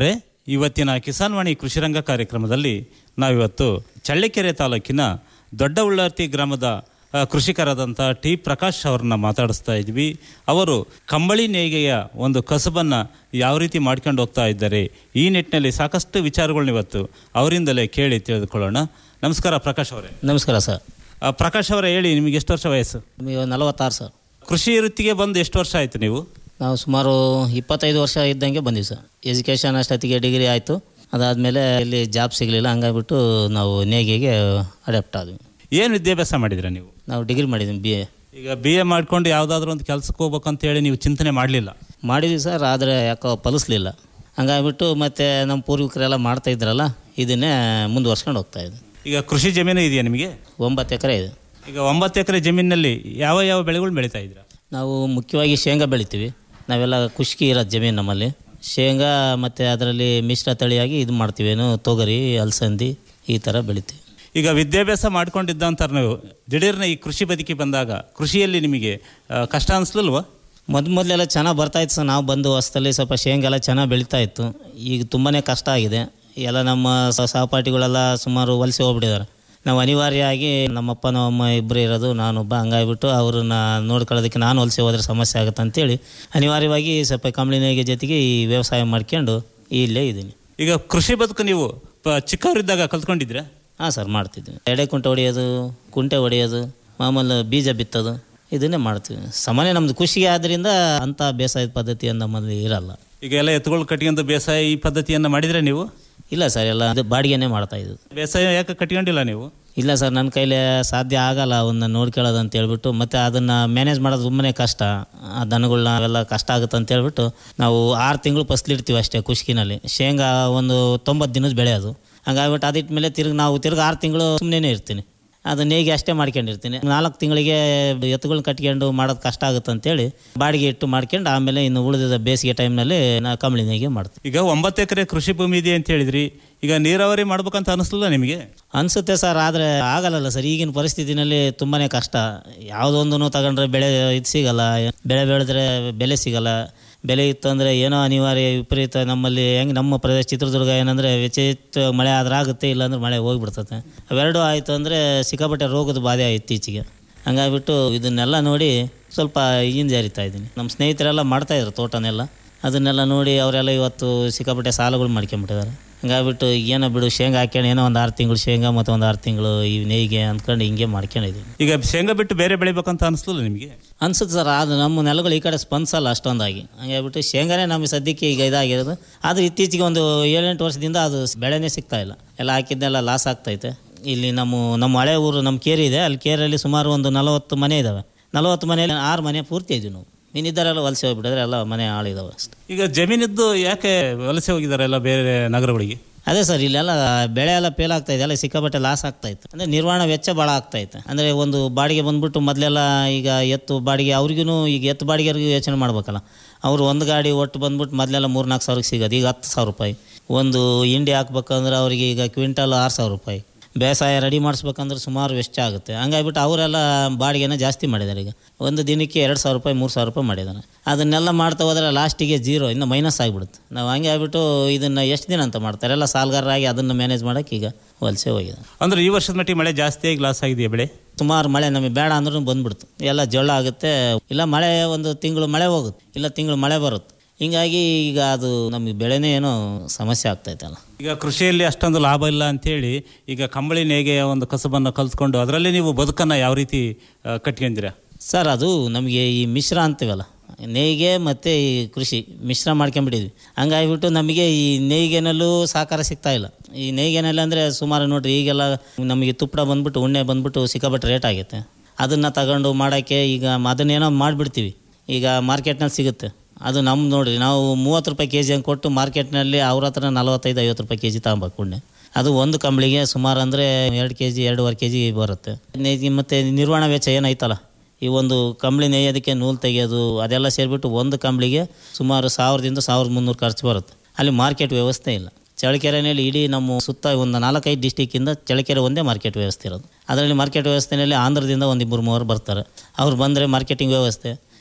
ಇವತ್ತಿನ ಕಿಸಾನ್ವಾಣಿ ಕೃಷಿರಂಗ ಕಾರ್ಯಕ್ರಮದಲ್ಲಿ ನಾವಿವತ್ತು ಚಳ್ಳಕೆರೆ ತಾಲೂಕಿನ ದೊಡ್ಡ ಉಳ್ಳಾರ್ತಿ ಗ್ರಾಮದ ಆ, ಕೃಷಿಕರಾದಂಥ ಟಿ ಪ್ರಕಾಶ್ ಅವರನ್ನ ಮಾತಾಡಿಸ್ತಾ ಇದ್ವಿ ಅವರು ಕಂಬಳಿ ನೇಯ್ಗೆಯ ಒಂದು ಕಸಬನ್ನು ಯಾವ ರೀತಿ ಮಾಡ್ಕೊಂಡು ಹೋಗ್ತಾ ಇದ್ದಾರೆ ಈ ನಿಟ್ಟಿನಲ್ಲಿ ಸಾಕಷ್ಟು ವಿಚಾರಗಳನ್ನ ಇವತ್ತು ಅವರಿಂದಲೇ ಕೇಳಿ ತಿಳಿದುಕೊಳ್ಳೋಣ ನಮಸ್ಕಾರ ಪ್ರಕಾಶ್ ಅವರೇ ನಮಸ್ಕಾರ ಸರ್ ಆ, ಪ್ರಕಾಶ್ ಅವರೇ ಹೇಳಿ ನಿಮಗೆ ಎಷ್ಟು ವರ್ಷ ವಯಸ್ಸು ನಿಮಗೆ ನಲವತ್ತಾರು ಸರ್ ಕೃಷಿ ವೃತ್ತಿಗೆ ಬಂದು ಎಷ್ಟು ವರ್ಷ ಆಯಿತು ನೀವು ನಾವು ಸುಮಾರು ಇಪ್ಪತ್ತೈದು ವರ್ಷ ಇದ್ದಂಗೆ ಬಂದ್ವಿ ಸರ್ ಎಜುಕೇಷನ್ ಅಷ್ಟೊತ್ತಿಗೆ ಡಿಗ್ರಿ ಆಯಿತು ಅದಾದಮೇಲೆ ಇಲ್ಲಿ ಜಾಬ್ ಸಿಗಲಿಲ್ಲ ಹಂಗಾಗ್ಬಿಟ್ಟು ನಾವು ನೇಗಿಗೆ ಅಡಾಪ್ಟ್ ಆದ್ವಿ ಏನು ವಿದ್ಯಾಭ್ಯಾಸ ಮಾಡಿದ್ರ ನೀವು ನಾವು ಡಿಗ್ರಿ ಮಾಡಿದ್ವಿ ಬಿ ಎ ಈಗ ಬಿ ಎ ಮಾಡ್ಕೊಂಡು ಯಾವುದಾದ್ರೂ ಒಂದು ಕೆಲಸಕ್ಕೆ ಹೋಗ್ಬೇಕಂತ ಹೇಳಿ ನೀವು ಚಿಂತನೆ ಮಾಡಲಿಲ್ಲ ಮಾಡಿದ್ವಿ ಸರ್ ಆದರೆ ಯಾಕೋ ಫಲಿಸ್ಲಿಲ್ಲ ಹಂಗಾಗ್ಬಿಟ್ಟು ಮತ್ತೆ ನಮ್ಮ ಪೂರ್ವಿಕರೆಲ್ಲ ಮಾಡ್ತಾ ಇದ್ರಲ್ಲ ಇದನ್ನೇ ಮುಂದುವರ್ಸ್ಕೊಂಡು ಹೋಗ್ತಾ ಇದ್ವಿ ಈಗ ಕೃಷಿ ಜಮೀನು ಇದೆಯಾ ನಿಮಗೆ ಒಂಬತ್ತು ಎಕರೆ ಇದೆ ಈಗ ಒಂಬತ್ತು ಎಕರೆ ಜಮೀನಿನಲ್ಲಿ ಯಾವ ಯಾವ ಬೆಳೆಗಳು ಬೆಳೀತಾ ಇದ್ದೀರಾ ನಾವು ಮುಖ್ಯವಾಗಿ ಶೇಂಗಾ ಬೆಳಿತೀವಿ ನಾವೆಲ್ಲ ಖುಷ್ಕಿ ಇರೋದು ಜಮೀನು ನಮ್ಮಲ್ಲಿ ಶೇಂಗಾ ಮತ್ತು ಅದರಲ್ಲಿ ಮಿಶ್ರ ತಳಿಯಾಗಿ ಇದು ಮಾಡ್ತೀವಿ ಏನು ತೊಗರಿ ಅಲಸಂದಿ ಈ ಥರ ಬೆಳಿತೀವಿ ಈಗ ವಿದ್ಯಾಭ್ಯಾಸ ಮಾಡ್ಕೊಂಡಿದ್ದಂತಾರೆ ನೀವು ದಿಢೀರ್ನ ಈ ಕೃಷಿ ಬದುಕಿ ಬಂದಾಗ ಕೃಷಿಯಲ್ಲಿ ನಿಮಗೆ ಆ, ಕಷ್ಟ ಅನಿಸ್ಲಿಲ್ವಾ ಮೊದ್ ಮೊದಲೆಲ್ಲ ಚೆನ್ನಾಗಿ ಬರ್ತಾ ಇತ್ತು ಸರ್ ನಾವು ಬಂದು ಹೊಸದಲ್ಲಿ ಸ್ವಲ್ಪ ಶೇಂಗಾ ಎಲ್ಲ ಚೆನ್ನಾಗಿ ಬೆಳೀತಾ ಇತ್ತು ಈಗ ತುಂಬಾ ಕಷ್ಟ ಆಗಿದೆ ಎಲ್ಲ ನಮ್ಮ ಸ- ಸಹಪಾಠಿಗಳೆಲ್ಲ ಸುಮಾರು ವಲಸೆ ಹೋಗ್ಬಿಟ್ಟಿದ್ದಾರೆ ನಾವು ಅನಿವಾರ್ಯವಾಗಿ ನಮ್ಮಪ್ಪ ನಮ್ಮಮ್ಮ ಇಬ್ಬರು ಇರೋದು ನಾನೊಬ್ಬ ಹಂಗಾಗ್ಬಿಟ್ಟು ಅವ್ರನ್ನ ನೋಡ್ಕೊಳ್ಳೋದಕ್ಕೆ ನಾನು ವಲಸೆ ಹೋದ್ರೆ ಸಮಸ್ಯೆ ಆಗುತ್ತೆ ಅಂತೇಳಿ ಅನಿವಾರ್ಯವಾಗಿ ಸ್ವಲ್ಪ ಕಂಬಳಿನೇಗೆ ಜೊತೆಗೆ ಈ ವ್ಯವಸಾಯ ಮಾಡ್ಕೊಂಡು ಇಲ್ಲೇ ಇದ್ದೀನಿ ಈಗ ಕೃಷಿ ಬದುಕು ನೀವು ಪ- ಚಿಕ್ಕವರಿದ್ದಾಗ ಕಲ್ತ್ಕೊಂಡಿದ್ರಾ ಹಾಂ ಸರ್ ಮಾಡ್ತಿದ್ವಿ ಎಡೆ ಕುಂಟೆ ಹೊಡೆಯೋದು ಕುಂಟೆ ಹೊಡೆಯೋದು ಮಾಮೂಲು ಬೀಜ ಬಿತ್ತೋದು ಇದನ್ನೇ ಮಾಡ್ತೀವಿ ಸಾಮಾನ್ಯ ನಮ್ಮದು ಖುಷಿಗೆ ಆದ್ದರಿಂದ ಅಂಥ ಬೇಸಾಯದ ಪದ್ಧತಿ ನಮ್ಮಲ್ಲಿ ಇರಲ್ಲ ಈಗ ಎಲ್ಲ ಎತ್ತುಗಳು ಕಟ್ಕೊಂಡು ಬೇಸಾಯ ಈ ಪದ್ಧತಿಯನ್ನು ಮಾಡಿದ್ರೆ ನೀವು ಇಲ್ಲ ಸರ್ ಎಲ್ಲ ಅದು ಬಾಡಿಗೆನೇ ಮಾಡ್ತಾ ಇದ್ದು ಬೇಸಾಯ ಯಾಕೆ ಕಟ್ಕೊಂಡಿಲ್ಲ ನೀವು ಇಲ್ಲ ಸರ್ ನನ್ನ ಕೈಲಿ ಸಾಧ್ಯ ಆಗಲ್ಲ ಅವನ್ನ ನೋಡ್ಕೊಳ್ಳೋದು ಅಂತ ಹೇಳ್ಬಿಟ್ಟು ಮತ್ತೆ ಅದನ್ನು ಮ್ಯಾನೇಜ್ ಮಾಡೋದು ತುಂಬನೇ ಕಷ್ಟ ಆ ದನಗಳ್ನ ಅವೆಲ್ಲ ಕಷ್ಟ ಆಗುತ್ತೆ ಅಂತ ಹೇಳ್ಬಿಟ್ಟು ನಾವು ಆರು ತಿಂಗಳು ಫಸ್ಲಿಡ್ತೀವಿ ಅಷ್ಟೇ ಖುಷ್ಕಿನಲ್ಲಿ ಶೇಂಗಾ ಒಂದು ತೊಂಬತ್ತು ದಿನದ ಬೆಳೆ ಅದು ಹಂಗಾಗ್ಬಿಟ್ಟು ಅದಿಟ್ಟ ಮೇಲೆ ತಿರ್ಗಿ ನಾವು ತಿರ್ಗಿ ಆರು ತಿಂಗಳು ಸುಮ್ಮನೆ ಇರ್ತೀನಿ ಅದು ನೇಯ್ಗೆ ಅಷ್ಟೇ ಮಾಡ್ಕೊಂಡಿರ್ತೀನಿ ನಾಲ್ಕು ತಿಂಗಳಿಗೆ ಎತ್ತುಗಳನ್ನ ಕಟ್ಕೊಂಡು ಮಾಡೋದು ಕಷ್ಟ ಆಗುತ್ತೆ ಅಂತೇಳಿ ಬಾಡಿಗೆ ಇಟ್ಟು ಮಾಡ್ಕೊಂಡು ಆಮೇಲೆ ಇನ್ನು ಉಳಿದ ಬೇಸಿಗೆ ಟೈಮ್ನಲ್ಲಿ ನಾ ಕಂಬಳಿ ನೇಯ್ಗೆ ಮಾಡ್ತೀನಿ ಈಗ ಒಂಬತ್ತು ಎಕರೆ ಕೃಷಿ ಭೂಮಿ ಇದೆ ಅಂತ ಹೇಳಿದ್ರಿ ಈಗ ನೀರಾವರಿ ಮಾಡ್ಬೇಕಂತ ಅನಿಸ್ಲಿಲ್ಲ ನಿಮಗೆ ಅನಿಸುತ್ತೆ ಸರ್ ಆದರೆ ಆಗಲ್ಲಲ್ಲ ಸರ್ ಈಗಿನ ಪರಿಸ್ಥಿತಿನಲ್ಲಿ ತುಂಬಾ ಕಷ್ಟ ಯಾವುದೊಂದನ್ನು ತಗೊಂಡ್ರೆ ಬೆಳೆ ಇದು ಸಿಗಲ್ಲ ಬೆಳೆ ಬೆಳೆದ್ರೆ ಬೆಲೆ ಸಿಗಲ್ಲ ಬೆಲೆ ಇತ್ತು ಅಂದರೆ ಏನೋ ಅನಿವಾರ್ಯ ವಿಪರೀತ ನಮ್ಮಲ್ಲಿ ಹೆಂಗೆ ನಮ್ಮ ಪ್ರದೇಶ ಚಿತ್ರದುರ್ಗ ಏನಂದರೆ ವಿಚಿತ್ರ ಮಳೆ ಆದ್ರೆ ಆಗುತ್ತೆ ಇಲ್ಲಾಂದ್ರೆ ಮಳೆ ಹೋಗಿಬಿಡ್ತದೆ ಅವೆರಡೂ ಆಯಿತು ಅಂದರೆ ಸಿಕ್ಕಾಪಟ್ಟೆ ರೋಗದ ಬಾಧೆ ಆಯ್ತು ಇತ್ತೀಚೆಗೆ ಹಂಗಾಗ್ಬಿಟ್ಟು ಇದನ್ನೆಲ್ಲ ನೋಡಿ ಸ್ವಲ್ಪ ಹಿಂಜರಿತಾ ಇದ್ದೀನಿ ನಮ್ಮ ಸ್ನೇಹಿತರೆಲ್ಲ ಮಾಡ್ತಾಯಿದ್ರು ತೋಟನೆಲ್ಲ ಅದನ್ನೆಲ್ಲ ನೋಡಿ ಅವರೆಲ್ಲ ಇವತ್ತು ಸಿಕ್ಕಾಪಟ್ಟೆ ಸಾಲಗಳು ಮಾಡ್ಕೊಂಬಿಟ್ಟಿದ್ದಾರೆ ಹಂಗಾಗ್ಬಿಟ್ಟು ಏನೋ ಬಿಡು ಶೇಂಗಾ ಹಾಕ್ಕೊಂಡು ಏನೋ ಒಂದು ಆರು ತಿಂಗಳು ಶೇಂಗಾ ಮತ್ತು ಒಂದು ಆರು ತಿಂಗಳು ಈ ನೇಯ್ಗೆ ಅಂದ್ಕೊಂಡು ಹಿಂಗೆ ಮಾಡ್ಕೊಂಡಿದ್ದೀನಿ ಈಗ ಶೇಂಗಾ ಬಿಟ್ಟು ಬೇರೆ ಬೆಳಿಬೇಕಂತ ಅನಿಸ್ಲಿಲ್ಲ ನಿಮಗೆ ಅನ್ಸುತ್ತೆ ಸರ್ ಅದು ನಮ್ಮ ನೆಲಗಳು ಈ ಕಡೆ ಸ್ಪಂದಿಸಲ್ಲ ಅಷ್ಟೊಂದಾಗಿ ಹಂಗಾಗ್ಬಿಟ್ಟು ಶೇಂಗಾನೇ ನಮಗೆ ಸದ್ಯಕ್ಕೆ ಈಗ ಇದಾಗಿರೋದು ಆದರೆ ಇತ್ತೀಚೆಗೆ ಒಂದು ಏಳೆಂಟು ವರ್ಷದಿಂದ ಅದು ಬೆಳೆನೇ ಸಿಗ್ತಾ ಇಲ್ಲ ಎಲ್ಲ ಹಾಕಿದ್ದೆಲ್ಲ ಲಾಸ್ ಆಗ್ತೈತೆ ಇಲ್ಲಿ ನಮ್ಮ ನಮ್ಮ ಹಳೆ ಊರು ನಮ್ಮ ಕೇರಿ ಇದೆ ಅಲ್ಲಿ ಕೇರಲ್ಲಿ ಸುಮಾರು ಒಂದು ನಲವತ್ತು ಮನೆ ಇದ್ದಾವೆ ನಲವತ್ತು ಮನೆಯಲ್ಲಿ ಆರು ಮನೆ ಪೂರ್ತಿ ಇದ್ವಿ ನಾವು ಇನ್ನಿದ್ದರೆಲ್ಲ ವಲಸೆ ಹೋಗ್ಬಿಟ್ಟಿದ್ರೆ ಎಲ್ಲ ಮನೆ ಆಳಿದಾವೆ ಅಷ್ಟೇ ಈಗ ಜಮೀನಿದ್ದು ಯಾಕೆ ವಲಸೆ ಹೋಗಿದ್ದಾರೆ ಎಲ್ಲ ಬೇರೆ ನಗರಗಳಿಗೆ ಅದೇ ಸರ್ ಇಲ್ಲೆಲ್ಲ ಬೆಳೆ ಎಲ್ಲ ಫೇಲ್ ಆಗ್ತಾ ಇದೆ ಎಲ್ಲ ಸಿಕ್ಕಾಪಟ್ಟೆ ಲಾಸ್ ಆಗ್ತಾ ಇತ್ತು ಅಂದರೆ ನಿರ್ವಹಣಾ ವೆಚ್ಚ ಭಾಳ ಆಗ್ತಾ ಇತ್ತು ಅಂದರೆ ಒಂದು ಬಾಡಿಗೆ ಬಂದ್ಬಿಟ್ಟು ಮೊದಲೆಲ್ಲ ಈಗ ಎತ್ತು ಬಾಡಿಗೆ ಅವ್ರಿಗೂ ಈಗ ಎತ್ತು ಬಾಡಿಗೆವ್ರಿಗೂ ಯೋಚನೆ ಮಾಡ್ಬೇಕಲ್ಲ ಅವರು ಒಂದು ಗಾಡಿ ಒಟ್ಟು ಬಂದ್ಬಿಟ್ಟು ಮೊದಲೆಲ್ಲ ಮೂರು ನಾಲ್ಕು ಸಾವಿರಕ್ಕೆ ಸಿಗೋದು ಈಗ ಹತ್ತು ಸಾವಿರ ರೂಪಾಯಿ ಒಂದು ಇಂಡಿ ಹಾಕ್ಬೇಕಂದ್ರೆ ಅವರಿಗೆ ಈಗ ಕ್ವಿಂಟಲ್ ಆರು ಸಾವಿರ ರೂಪಾಯಿ ಬೇಸಾಯ ರೆಡಿ ಮಾಡಿಸ್ಬೇಕಂದ್ರೆ ಸುಮಾರು ವೆಚ್ಚ ಆಗುತ್ತೆ ಹಂಗಾಗ್ಬಿಟ್ಟು ಅವರೆಲ್ಲ ಬಾಡಿಗೆನ ಜಾಸ್ತಿ ಮಾಡಿದ್ದಾರೆ ಈಗ ಒಂದು ದಿನಕ್ಕೆ ಎರಡು ಸಾವಿರ ರೂಪಾಯಿ ಮೂರು ಸಾವಿರ ರೂಪಾಯಿ ಮಾಡಿದ್ದಾರೆ ಅದನ್ನೆಲ್ಲ ಮಾಡ್ತಾ ಹೋದರೆ ಲಾಸ್ಟಿಗೆ ಜೀರೋ ಇನ್ನು ಮೈನಸ್ ಆಗಿಬಿಡುತ್ತೆ ನಾವು ಹಂಗೆ ಆಗ್ಬಿಟ್ಟು ಇದನ್ನು ಎಷ್ಟು ದಿನ ಅಂತ ಮಾಡ್ತಾರೆ ಎಲ್ಲ ಸಾಲಗಾರರಾಗಿ ಅದನ್ನು ಮ್ಯಾನೇಜ್ ಮಾಡೋಕ್ಕೆ ಈಗ ವಲಸೆ ಹೋಗಿದೆ ಅಂದ್ರೆ ಈ ವರ್ಷದ ಮಟ್ಟಿಗೆ ಮಳೆ ಜಾಸ್ತಿಯಾಗಿ ಲಾಸ್ ಆಗಿದೆಯಾ ಬೆಳೆ ಸುಮಾರು ಮಳೆ ನಮಗೆ ಬೇಡ ಅಂದ್ರೂ ಬಂದ್ಬಿಡ್ತು ಎಲ್ಲ ಜೋಳ ಆಗುತ್ತೆ ಇಲ್ಲ ಮಳೆ ಒಂದು ತಿಂಗಳು ಮಳೆ ಹೋಗುತ್ತೆ ಇಲ್ಲ ತಿಂಗಳು ಮಳೆ ಬರುತ್ತೆ ಹಿಂಗಾಗಿ ಈಗ ಅದು ನಮಗೆ ಬೆಳೆನೇ ಏನೋ ಸಮಸ್ಯೆ ಆಗ್ತೈತಲ್ಲ ಈಗ ಕೃಷಿಯಲ್ಲಿ ಅಷ್ಟೊಂದು ಲಾಭ ಇಲ್ಲ ಅಂತೇಳಿ ಈಗ ಕಂಬಳಿ ನೇಗೆಯ ಒಂದು ಕಸಬನ್ನು ಕಲ್ತ್ಕೊಂಡು ಅದರಲ್ಲಿ ನೀವು ಬದುಕನ್ನು ಯಾವ ರೀತಿ ಆ, ಕಟ್ಕೊಂಡಿರಾ ಸರ್ ಅದು ನಮಗೆ ಈ ಮಿಶ್ರ ಅಂತೀವಲ್ಲ ನೇಯ್ಗೆ ಮತ್ತು ಈ ಕೃಷಿ ಮಿಶ್ರ ಮಾಡ್ಕೊಂಬಿಟ್ಟಿದ್ವಿ ಹಂಗಾಗಿಬಿಟ್ಟು ನಮಗೆ ಈ ನೇಯ್ಗೆನಲ್ಲೂ ಸಹಕಾರ ಸಿಗ್ತಾ ಇಲ್ಲ ಈ ನೇಯ್ಗೆನಲ್ಲಿ ಅಂದರೆ ಸುಮಾರು ನೋಡ್ರಿ ಈಗೆಲ್ಲ ನಮಗೆ ತುಪ್ಪಡ ಬಂದ್ಬಿಟ್ಟು ಉಣ್ಣೆ ಬಂದ್ಬಿಟ್ಟು ಸಿಕ್ಕಾಪಟ್ಟೆ ರೇಟ್ ಆಗೈತೆ ಅದನ್ನು ತಗೊಂಡು ಮಾಡೋಕ್ಕೆ ಈಗ ಅದನ್ನೇನೋ ಮಾಡಿಬಿಡ್ತೀವಿ ಈಗ ಮಾರ್ಕೆಟ್ನಲ್ಲಿ ಸಿಗುತ್ತೆ ಅದು ನಮ್ಮ ನೋಡ್ರಿ ನಾವು ಮೂವತ್ತು ರೂಪಾಯಿ ಕೆ ಜಿ ಹಂಗೆ ಕೊಟ್ಟು ಮಾರ್ಕೆಟ್ನಲ್ಲಿ ಅವ್ರ ಹತ್ರ ನಲವತ್ತೈದು ಐವತ್ತು ರೂಪಾಯಿ ಕೆ ಜಿ ತಗೊಬೇಕು ಉಣ್ಣೆ ಅದು ಒಂದು ಕಂಬಳಿಗೆ ಸುಮಾರು ಅಂದರೆ ಎರಡು ಕೆ ಜಿ ಎರಡೂವರೆ ಕೆ ಜಿ ಬರುತ್ತೆ ನೇ- ಮತ್ತು ನಿರ್ವಹಣಾ ವೆಚ್ಚ ಏನೈತಲ್ಲ ಈ ಒಂದು ಕಂಬಳಿ ನೇಯೋದಕ್ಕೆ ನೂಲು ತೆಗೆಯೋದು ಅದೆಲ್ಲ ಸೇರಿಬಿಟ್ಟು ಒಂದು ಕಂಬಳಿಗೆ ಸುಮಾರು ಸಾವಿರದಿಂದ ಸಾವಿರದ ಮುನ್ನೂರು ಖರ್ಚು ಬರುತ್ತೆ ಅಲ್ಲಿ ಮಾರ್ಕೆಟ್ ವ್ಯವಸ್ಥೆ ಇಲ್ಲ ಚಳ್ಳಕೆರೆಯಲ್ಲಿ ಇಡೀ ನಮ್ಮ ಸುತ್ತ ಒಂದು ನಾಲ್ಕೈದು ಡಿಸ್ಟಿಕ್ಕಿಂದ ಚಳ್ಳಕೆರೆ ಒಂದೇ ಮಾರ್ಕೆಟ್ ವ್ಯವಸ್ಥೆ ಇರೋದು ಅದರಲ್ಲಿ ಮಾರ್ಕೆಟ್ ವ್ಯವಸ್ಥೆಯಲ್ಲಿ ಆಂಧ್ರದಿಂದ ಒಂದು ಇಬ್ಬರು ಮೂವರು ಬರ್ತಾರೆ ಅವ್ರು ಬಂದರೆ ಮಾರ್ಕೆಟಿಂಗ್ ವ್ಯವಸ್ಥೆ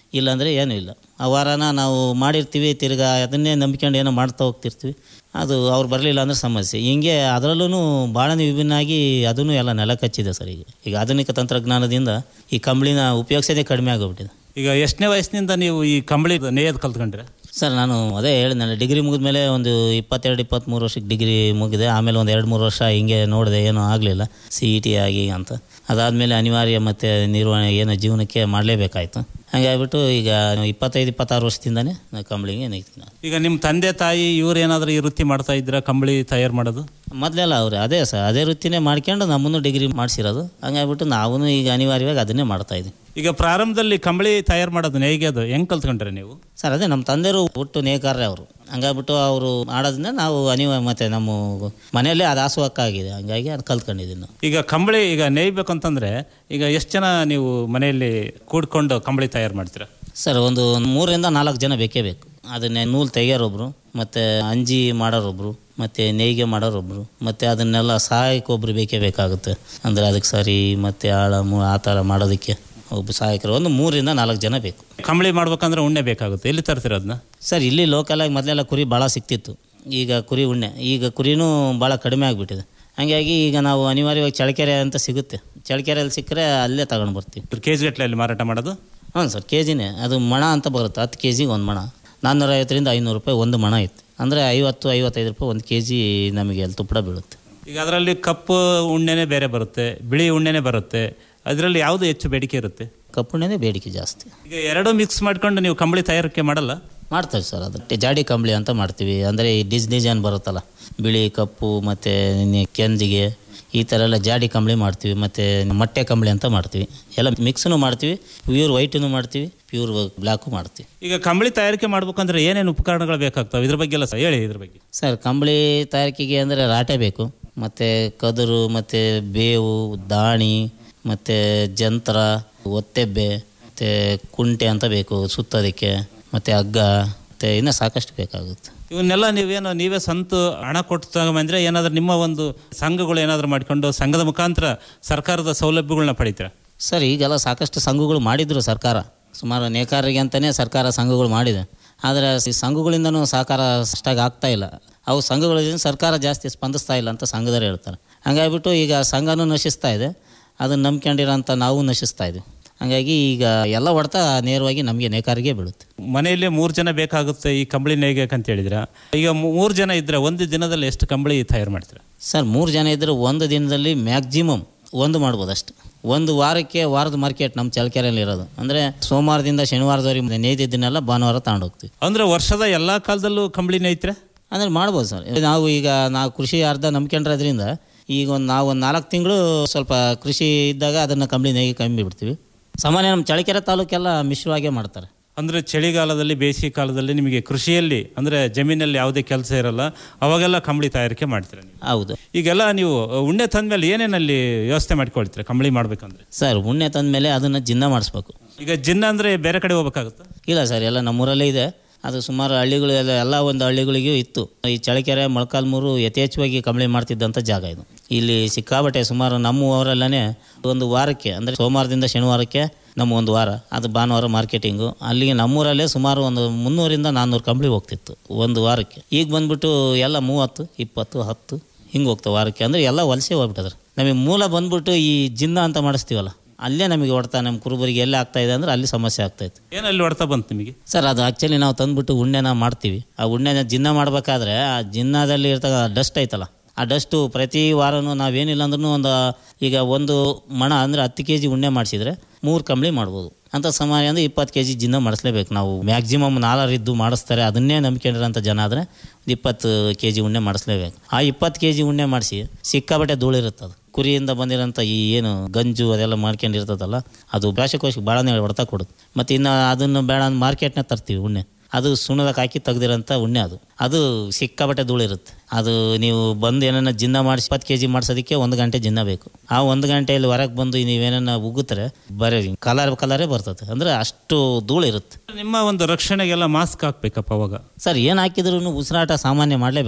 ಇಲ್ಲಾಂದರೆ ಏನೂ ಇಲ್ಲ ಆ ವಾರನ ನಾವು ಮಾಡಿರ್ತೀವಿ ತಿರ್ಗಾ ಅದನ್ನೇ ನಂಬ್ಕೊಂಡು ಏನೋ ಮಾಡ್ತಾ ಹೋಗ್ತಿರ್ತೀವಿ ಅದು ಅವ್ರು ಬರಲಿಲ್ಲ ಅಂದರೆ ಸಮಸ್ಯೆ ಹಿಂಗೆ ಅದರಲ್ಲೂ ಭಾಳ ವಿಭಿನ್ನ ಆಗಿ ಅದನ್ನು ಎಲ್ಲ ನೆಲ ಕಚ್ಚಿದೆ ಸರ್ ಈಗ ಈಗ ಆಧುನಿಕ ತಂತ್ರಜ್ಞಾನದಿಂದ ಈ ಕಂಬಳಿನ ಉಪಯೋಗಿಸೋದೇ ಕಡಿಮೆ ಆಗೋಗ್ಬಿಟ್ಟಿದೆ ಈಗ ಎಷ್ಟನೇ ವಯಸ್ಸಿನಿಂದ ನೀವು ಈ ಕಂಬಳಿ ನೇಯೋದು ಕಲ್ತ್ಕೊಂಡ್ರೆ ಸರ್ ನಾನು ಅದೇ ಹೇಳಿದ್ನಲ್ಲ ಡಿಗ್ರಿ ಮುಗಿದ ಮೇಲೆ ಒಂದು ಇಪ್ಪತ್ತೆರಡು ಇಪ್ಪತ್ತ್ಮೂರು ವರ್ಷಕ್ಕೆ ಡಿಗ್ರಿ ಮುಗಿದೆ ಆಮೇಲೆ ಒಂದು ಎರಡು ಮೂರು ವರ್ಷ ಹಿಂಗೆ ನೋಡಿದೆ ಏನೂ ಆಗಲಿಲ್ಲ ಸಿ ಇ ಟಿ ಆಗಿ ಅಂತ ಅದಾದಮೇಲೆ ಅನಿವಾರ್ಯ ಮತ್ತು ನಿರ್ವಹಣೆ ಏನೋ ಜೀವನಕ್ಕೆ ಮಾಡಲೇಬೇಕಾಯ್ತು ಹಾಗಾಗ್ಬಿಟ್ಟು ಈಗ ಇಪ್ಪತ್ತೈದು ಇಪ್ಪತ್ತಾರು ವರ್ಷದಿಂದನೇ ನಾನು ಕಂಬಳಿಗೆ ನೇಯ್ತೀನಿ ಈಗ ನಿಮ್ಮ ತಂದೆ ತಾಯಿ ಇವ್ರು ಏನಾದರೂ ಈ ವೃತ್ತಿ ಮಾಡ್ತಾ ಇದ್ದೀರಾ ಕಂಬಳಿ ತಯಾರು ಮಾಡೋದು ಮೊದಲೆಲ್ಲ ಅವ್ರು ಅದೇ ಸರ್ ಅದೇ ವೃತ್ತಿನೇ ಮಾಡ್ಕೊಂಡು ನಮ್ಮನ್ನು ಡಿಗ್ರಿ ಮಾಡಿಸಿರೋದು ಹಂಗಾಗ್ಬಿಟ್ಟು ನಾವು ಈಗ ಅನಿವಾರ್ಯವಾಗಿ ಅದನ್ನೇ ಮಾಡ್ತಾ ಇದ್ದೀವಿ ಈಗ ಪ್ರಾರಂಭದಲ್ಲಿ ಕಂಬಳಿ ತಯಾರು ಮಾಡೋದು ನೇಯ್ಗೆ ಅದು ಹೆಂಗೆ ಕಲ್ತ್ಕೊಂಡ್ರೆ ನೀವು ಸರ್ ಅದೇ ನಮ್ಮ ತಂದೆಯವರು ಹುಟ್ಟು ನೇಕಾರರೇ ಅವರು ಹಂಗಾಗ್ಬಿಟ್ಟು ಅವರು ಮಾಡೋದ್ರಿಂದ ನಾವು ಅನಿವಾರ್ಯ ಮತ್ತು ನಮ್ಮ ಮನೆಯಲ್ಲೇ ಅದು ಆಸುವಕ್ಕಾಗಿದೆ ಹಂಗಾಗಿ ಅದು ಕಲ್ತ್ಕೊಂಡಿದ್ದೀನಿ ನಾವು ಈಗ ಕಂಬಳಿ ಈಗ ನೇಯ್ಬೇಕು ಅಂತಂದ್ರೆ ಈಗ ಎಷ್ಟು ಜನ ನೀವು ಮನೆಯಲ್ಲಿ ಕೂಡ್ಕೊಂಡು ಕಂಬಳಿ ತಯಾರು ಮಾಡ್ತೀರಾ ಸರ್ ಒಂದು ಮೂರರಿಂದ ನಾಲ್ಕು ಜನ ಬೇಕೇ ಬೇಕು ಅದನ್ನೇ ನೂಲು ತೆಗಿಯೋರೊಬ್ರು ಮತ್ತು ಅಂಜಿ ಮಾಡೋರೊಬ್ರು ಮತ್ತು ನೇಯ್ಗೆ ಮಾಡೋರೊಬ್ರು ಮತ್ತು ಅದನ್ನೆಲ್ಲ ಸಹಾಯಕ್ಕೊಬ್ರು ಬೇಕೇ ಬೇಕಾಗುತ್ತೆ ಅಂದರೆ ಅದಕ್ಕೆ ಸರಿ ಮತ್ತು ಆಳ ಮು ಆ ಥರ ಮಾಡೋದಕ್ಕೆ ಒಬ್ಬ ಸಹಾಯಕರು ಒಂದು ಮೂರರಿಂದ ನಾಲ್ಕು ಜನ ಬೇಕು ಕಂಬಳಿ ಮಾಡ್ಬೇಕಂದ್ರೆ ಉಣ್ಣೆ ಬೇಕಾಗುತ್ತೆ ಎಲ್ಲಿ ತರ್ತೀರ ಅದನ್ನ ಸರ್ ಇಲ್ಲಿ ಲೋಕಲಾಗಿ ಮೊದಲೆಲ್ಲ ಕುರಿ ಭಾಳ ಸಿಕ್ತಿತ್ತು ಈಗ ಕುರಿ ಉಣ್ಣೆ ಈಗ ಕುರಿನೂ ಭಾಳ ಕಡಿಮೆ ಆಗಿಬಿಟ್ಟಿದೆ ಹಾಗಾಗಿ ಈಗ ನಾವು ಅನಿವಾರ್ಯವಾಗಿ ಚಳಕೆರೆ ಅಂತ ಸಿಗುತ್ತೆ ಚಳಕೆರೆಯಲ್ಲಿ ಸಿಕ್ಕರೆ ಅಲ್ಲೇ ತಗೊಂಡು ಬರ್ತೀವಿ ಕೆ ಜಿ ಗಟ್ಟಲೆಯಲ್ಲಿ ಮಾರಾಟ ಮಾಡೋದು ಹ್ಞೂ ಸರ್ ಕೆ ಜಿನೇ ಅದು ಮಣ ಅಂತ ಬರುತ್ತೆ ಹತ್ತು ಕೆ ಜಿಗೆ ಒಂದು ಮಣ ನಾನ್ನೂರೈವತ್ತರಿಂದ ಐನೂರು ರೂಪಾಯಿ ಒಂದು ಮಣ ಇತ್ತು ಅಂದರೆ ಐವತ್ತು ಐವತ್ತೈದು ರೂಪಾಯಿ ಒಂದು ಕೆ ಜಿ ನಮಗೆ ಅಲ್ಲಿ ತುಪ್ಪಡ ಬೀಳುತ್ತೆ ಈಗ ಅದರಲ್ಲಿ ಕಪ್ಪು ಉಣ್ಣೆನೇ ಬೇರೆ ಬರುತ್ತೆ ಬಿಳಿ ಉಣ್ಣೆನೇ ಬರುತ್ತೆ ಅದರಲ್ಲಿ ಯಾವುದು ಹೆಚ್ಚು ಬೇಡಿಕೆ ಇರುತ್ತೆ ಕಪ್ಪುಣ್ಣೆನೇ ಬೇಡಿಕೆ ಜಾಸ್ತಿ ಈಗ ಎರಡು ಮಿಕ್ಸ್ ಮಾಡ್ಕೊಂಡು ನೀವು ಕಂಬಳಿ ತಯಾರಿಕೆ ಮಾಡಲ್ಲ ಮಾಡ್ತೇವೆ ಸರ್ ಅದು ಜಾಡಿ ಕಂಬಳಿ ಅಂತ ಮಾಡ್ತೀವಿ ಅಂದರೆ ಈ ಡಿಸ್ ಡಿಸೈನ್ ಬರುತ್ತಲ್ಲ ಬಿಳಿ ಕಪ್ಪು ಮತ್ತು ಕೆಂಜಿಗೆ ಈ ಥರ ಎಲ್ಲ ಜಾಡಿ ಕಂಬಳಿ ಮಾಡ್ತೀವಿ ಮತ್ತು ಮೊಟ್ಟೆ ಕಂಬಳಿ ಅಂತ ಮಾಡ್ತೀವಿ ಎಲ್ಲ ಮಿಕ್ಸನ್ನು ಮಾಡ್ತೀವಿ ಪ್ಯೂರ್ ವೈಟನ್ನು ಮಾಡ್ತೀವಿ ಪ್ಯೂರ್ ಬ್ಲ್ಯಾಕು ಮಾಡ್ತೀವಿ ಈಗ ಕಂಬಳಿ ತಯಾರಿಕೆ ಮಾಡ್ಬೇಕಂದ್ರೆ ಏನೇನು ಉಪಕರಣಗಳು ಬೇಕಾಗ್ತವೆ ಇದ್ರ ಬಗ್ಗೆ ಎಲ್ಲ ಸ- ಹೇಳಿ ಇದ್ರ ಬಗ್ಗೆ ಸರ್ ಕಂಬಳಿ ತಯಾರಿಕೆಗೆ ಅಂದರೆ ರಾಟೆ ಬೇಕು ಮತ್ತು ಕದುರು ಮತ್ತು ಬೇವು ದಾಣಿ ಮತ್ತು ಜಂತ್ರ ಒತ್ತೆಬ್ಬೆ ಮತ್ತು ಕುಂಟೆ ಅಂತ ಬೇಕು ಸುತ್ತೋದಕ್ಕೆ ಮತ್ತು ಹಗ್ಗ ಮತ್ತು ಇನ್ನೂ ಸಾಕಷ್ಟು ಬೇಕಾಗುತ್ತೆ ಇವನ್ನೆಲ್ಲ ನೀವೇನು ನೀವೇ ಸ್ವಂತ ಹಣ ಕೊಟ್ಟು ತಗೊಂಬಂದ್ರೆ ಏನಾದರೂ ನಿಮ್ಮ ಒಂದು ಸಂಘಗಳು ಏನಾದರೂ ಮಾಡ್ಕೊಂಡು ಸಂಘದ ಮುಖಾಂತರ ಸರ್ಕಾರದ ಸೌಲಭ್ಯಗಳನ್ನ ಪಡಿತೀರಾ ಸರ್ ಈಗೆಲ್ಲ ಸಾಕಷ್ಟು ಸಂಘಗಳು ಮಾಡಿದ್ರು ಸರ್ಕಾರ ಸುಮಾರು ನೇಕಾರರಿಗೆ ಅಂತಲೇ ಸರ್ಕಾರ ಸಂಘಗಳು ಮಾಡಿದೆ ಆದರೆ ಈ ಸಂಘಗಳಿಂದನೂ ಸಹಕಾರ ಅಷ್ಟಾಗಿ ಆಗ್ತಾ ಇಲ್ಲ ಅವು ಸಂಘಗಳಿಂದ ಸರ್ಕಾರ ಜಾಸ್ತಿ ಸ್ಪಂದಿಸ್ತಾ ಇಲ್ಲ ಅಂತ ಸಂಘದವ್ರು ಹೇಳ್ತಾರೆ ಹಂಗಾಗ್ಬಿಟ್ಟು ಈಗ ಸಂಘನೂ ನಶಿಸ್ತಾ ಇದೆ ಅದನ್ನು ನಂಬ್ಕೊಂಡಿರೋಂಥ ನಾವು ನಶಿಸ್ತಾ ಇದ್ದೀವಿ ಹಂಗಾಗಿ ಈಗ ಎಲ್ಲ ಹೊಡೆತ ನೇರವಾಗಿ ನಮಗೆ ನೇಕಾರಿಗೆ ಬೀಳುತ್ತೆ ಮನೆಯಲ್ಲಿ ಮೂರು ಜನ ಬೇಕಾಗುತ್ತೆ ಈ ಕಂಬಳಿ ನೇಯ್ಯಕ್ಕೆ ಅಂತ ಹೇಳಿದ್ರ ಈಗ ಮೂರು ಜನ ಇದ್ರೆ ಒಂದು ದಿನದಲ್ಲಿ ಎಷ್ಟು ಕಂಬಳಿ ತಯಾರು ಮಾಡ್ತೀರಾ ಸರ್ ಮೂರು ಜನ ಇದ್ದರೆ ಒಂದು ದಿನದಲ್ಲಿ ಮ್ಯಾಕ್ಸಿಮಮ್ ಒಂದು ಮಾಡ್ಬೋದು ಅಷ್ಟು ಒಂದು ವಾರಕ್ಕೆ ವಾರದ ಮಾರ್ಕೆಟ್ ನಮ್ಮ ಚಳಕೆರೆಯಲ್ಲಿ ಇರೋದು ಅಂದರೆ ಸೋಮವಾರದಿಂದ ಶನಿವಾರದವರೆಗೆ ನೇಯ್ದಿದ್ದನ್ನೆಲ್ಲ ಭಾನುವಾರ ತಗೊಂಡೋಗ್ತೀವಿ ಅಂದ್ರೆ ವರ್ಷದ ಎಲ್ಲಾ ಕಾಲದಲ್ಲೂ ಕಂಬಳಿ ನೇಯ್ತೀರಾ ಅಂದರೆ ಮಾಡ್ಬೋದು ಸರ್ ನಾವು ಈಗ ನಾವು ಕೃಷಿ ಅರ್ಧ ನಂಬ್ಕೊಂಡಿರೋದ್ರಿಂದ ಈಗ ಒಂದು ನಾವು ಒಂದು ನಾಲ್ಕು ತಿಂಗಳು ಸ್ವಲ್ಪ ಕೃಷಿ ಇದ್ದಾಗ ಅದನ್ನು ಕಂಬಳಿ ನೇಯ್ಗೆ ಕಮ್ಮಿ ಬಿಡ್ತೀವಿ ಸಾಮಾನ್ಯ ನಮ್ಮ ಚಳ್ಳಕೆರೆ ತಾಲೂಕೆಲ್ಲ ಮಿಶ್ರವಾಗೇ ಮಾಡ್ತಾರೆ ಅಂದ್ರೆ ಚಳಿಗಾಲದಲ್ಲಿ ಬೇಸಿಗೆ ಕಾಲದಲ್ಲಿ ನಿಮಗೆ ಕೃಷಿಯಲ್ಲಿ ಅಂದ್ರೆ ಜಮೀನಲ್ಲಿ ಯಾವುದೇ ಕೆಲಸ ಇರಲ್ಲ ಅವಾಗೆಲ್ಲ ಕಂಬಳಿ ತಯಾರಿಕೆ ಮಾಡ್ತೀರಾ ನೀವು ಹೌದು ಈಗೆಲ್ಲ ನೀವು ಉಣ್ಣೆ ತಂದ್ಮೇಲೆ ಏನೇನಲ್ಲಿ ವ್ಯವಸ್ಥೆ ಮಾಡ್ಕೊಳ್ತೀರಾ ಕಂಬಳಿ ಮಾಡ್ಬೇಕಂದ್ರೆ ಸರ್ ಉಣ್ಣೆ ತಂದಮೇಲೆ ಅದನ್ನು ಜಿನ್ನ ಮಾಡಿಸ್ಬೇಕು ಈಗ ಜಿನ್ನ ಅಂದ್ರೆ ಬೇರೆ ಕಡೆ ಹೋಗ್ಬೇಕಾಗುತ್ತಾ ಇಲ್ಲ ಸರ್ ಎಲ್ಲ ನಮ್ಮೂರಲ್ಲೇ ಇದೆ ಅದು ಸುಮಾರು ಹಳ್ಳಿಗಳು ಎಲ್ಲ ಎಲ್ಲ ಒಂದು ಹಳ್ಳಿಗಳಿಗೂ ಇತ್ತು ಈ ಚಳ್ಳಕೆರೆ ಮೊಳಕಾಲ್ಮೂರು ಯಥೇಚ್ಛವಾಗಿ ಕಂಬಳಿ ಮಾಡ್ತಿದ್ದಂಥ ಜಾಗ ಇದು ಇಲ್ಲಿ ಸಿಕ್ಕಾಬಟ್ಟೆ ಸುಮಾರು ನಮ್ಮ ಊರಲ್ಲೇ ಒಂದು ವಾರಕ್ಕೆ ಅಂದರೆ ಸೋಮವಾರದಿಂದ ಶನಿವಾರಕ್ಕೆ ನಮ್ಮ ಒಂದು ವಾರ ಅದು ಭಾನುವಾರ ಮಾರ್ಕೆಟಿಂಗು ಅಲ್ಲಿಗೆ ನಮ್ಮೂರಲ್ಲೇ ಸುಮಾರು ಒಂದು ಮುನ್ನೂರಿಂದ ನಾನ್ನೂರು ಕಂಬಳಿ ಹೋಗ್ತಿತ್ತು ಒಂದು ವಾರಕ್ಕೆ ಈಗ ಬಂದ್ಬಿಟ್ಟು ಎಲ್ಲ ಮೂವತ್ತು ಇಪ್ಪತ್ತು ಹತ್ತು ಹಿಂಗೆ ಹೋಗ್ತಾವೆ ವಾರಕ್ಕೆ ಅಂದರೆ ಎಲ್ಲ ವಲಸೆ ಹೋಗ್ಬಿಟ್ಟದ್ರ ನಮಗೆ ಮೂಲ ಬಂದ್ಬಿಟ್ಟು ಈ ಜಿನ್ನ ಅಂತ ಮಾಡಿಸ್ತೀವಲ್ಲ ಅಲ್ಲೇ ನಮಗೆ ಹೊಡ್ತಾ ನಮ್ಮ ಕುರುಬರಿಗೆ ಎಲ್ಲೇ ಆಗ್ತಾ ಇದೆ ಅಂದ್ರೆ ಅಲ್ಲಿ ಸಮಸ್ಯೆ ಆಗ್ತಾಯಿತ್ತು ಏನಲ್ಲಿ ಹೊಡ್ತಾ ಬಂತು ನಿಮಗೆ ಸರ್ ಅದು ಆ್ಯಕ್ಚುಲಿ ನಾವು ತಂದ್ಬಿಟ್ಟು ಉಣ್ಣೆನ ಮಾಡ್ತೀವಿ ಆ ಉಣ್ಣೆನ ಜಿನ್ನ ಮಾಡಬೇಕಾದ್ರೆ ಆ ಜಿನ್ನದಲ್ಲಿ ಇರ್ತಕ್ಕ ಡಸ್ಟ್ ಐತಲ್ಲ ಆ ಡಸ್ಟು ಪ್ರತಿ ವಾರನೂ ನಾವೇನಿಲ್ಲ ಅಂದ್ರೂ ಒಂದು ಈಗ ಒಂದು ಮಣ ಅಂದರೆ ಹತ್ತು ಕೆ ಜಿ ಉಣ್ಣೆ ಮಾಡಿಸಿದ್ರೆ ಮೂರು ಕಂಬಳಿ ಮಾಡ್ಬೋದು ಅಂತ ಸಮಯ ಅಂದರೆ ಇಪ್ಪತ್ತು ಕೆ ಜಿ ಜಿನ್ನ ಮಾಡಿಸ್ಲೇಬೇಕು ನಾವು ಮ್ಯಾಕ್ಸಿಮಮ್ ನಾಲ್ಕರಿದ್ದು ಮಾಡಿಸ್ತಾರೆ ಅದನ್ನೇ ನಂಬ್ಕೊಂಡಿರೋಂಥ ಜನ ಆದರೆ ಇಪ್ಪತ್ತು ಕೆ ಜಿ ಉಣ್ಣೆ ಮಾಡಿಸ್ಲೇಬೇಕು ಆ ಇಪ್ಪತ್ತು ಕೆ ಜಿ ಉಣ್ಣೆ ಮಾಡಿಸಿ ಸಿಕ್ಕಾಬಟ್ಟೆ ಧೂಳಿರುತ್ತೆ ಅದು ಕುರಿಯಿಂದ ಬಂದಿರೋಂಥ ಈ ಏನು ಗಂಜು ಅದೆಲ್ಲ ಮಾಡ್ಕೊಂಡಿರ್ತದಲ್ಲ ಅದು ಭಾಷಕೋಶಕ್ಕೆ ಭಾಳ ಹೊಡ್ತಾ ಕೊಡುತ್ತೆ ಮತ್ತು ಇನ್ನು ಅದನ್ನು ಬೇಡ ಅಂತ ಮಾರ್ಕೆಟ್ನ ತರ್ತೀವಿ ಉಣ್ಣೆ ಅದು ಸುಣ್ಣದಕ್ಕೆ ಹಾಕಿ ತೆಗ್ದಿರೋಂಥ ಉಣ್ಣೆ ಅದು ಅದು ಸಿಕ್ಕಾಬಟ್ಟೆ ಧೂಳಿರುತ್ತೆ ಅದು ನೀವು ಬಂದು ಏನನ್ನ ಜಿನ್ನ ಮಾಡಿಸಿ ಇಪ್ಪತ್ತು ಕೆ ಜಿ ಮಾಡಿಸೋದಕ್ಕೆ ಒಂದು ಗಂಟೆ ಜಿನ್ನ ಬೇಕು ಆ ಒಂದು ಗಂಟೆಯಲ್ಲಿ ಹೊರಗೆ ಬಂದು ನೀವೇನನ್ನ ಉಗುತ್ತಾರೆ ಬರೀ ಕಲರ್ ಕಲರೇ ಬರ್ತದೆ ಅಂದರೆ ಅಷ್ಟು ಧೂಳಿರುತ್ತೆ ನಿಮ್ಮ ಒಂದು ರಕ್ಷಣೆಗೆಲ್ಲ ಮಾಸ್ಕ್ ಹಾಕ್ಬೇಕಪ್ಪ ಅವಾಗ ಸರ್ ಏನು ಹಾಕಿದ್ರು ಉಸಿರಾಟ ಸಾಮಾನ್ಯ ಮಾಡಲೇಬೇಕಲ್ಲ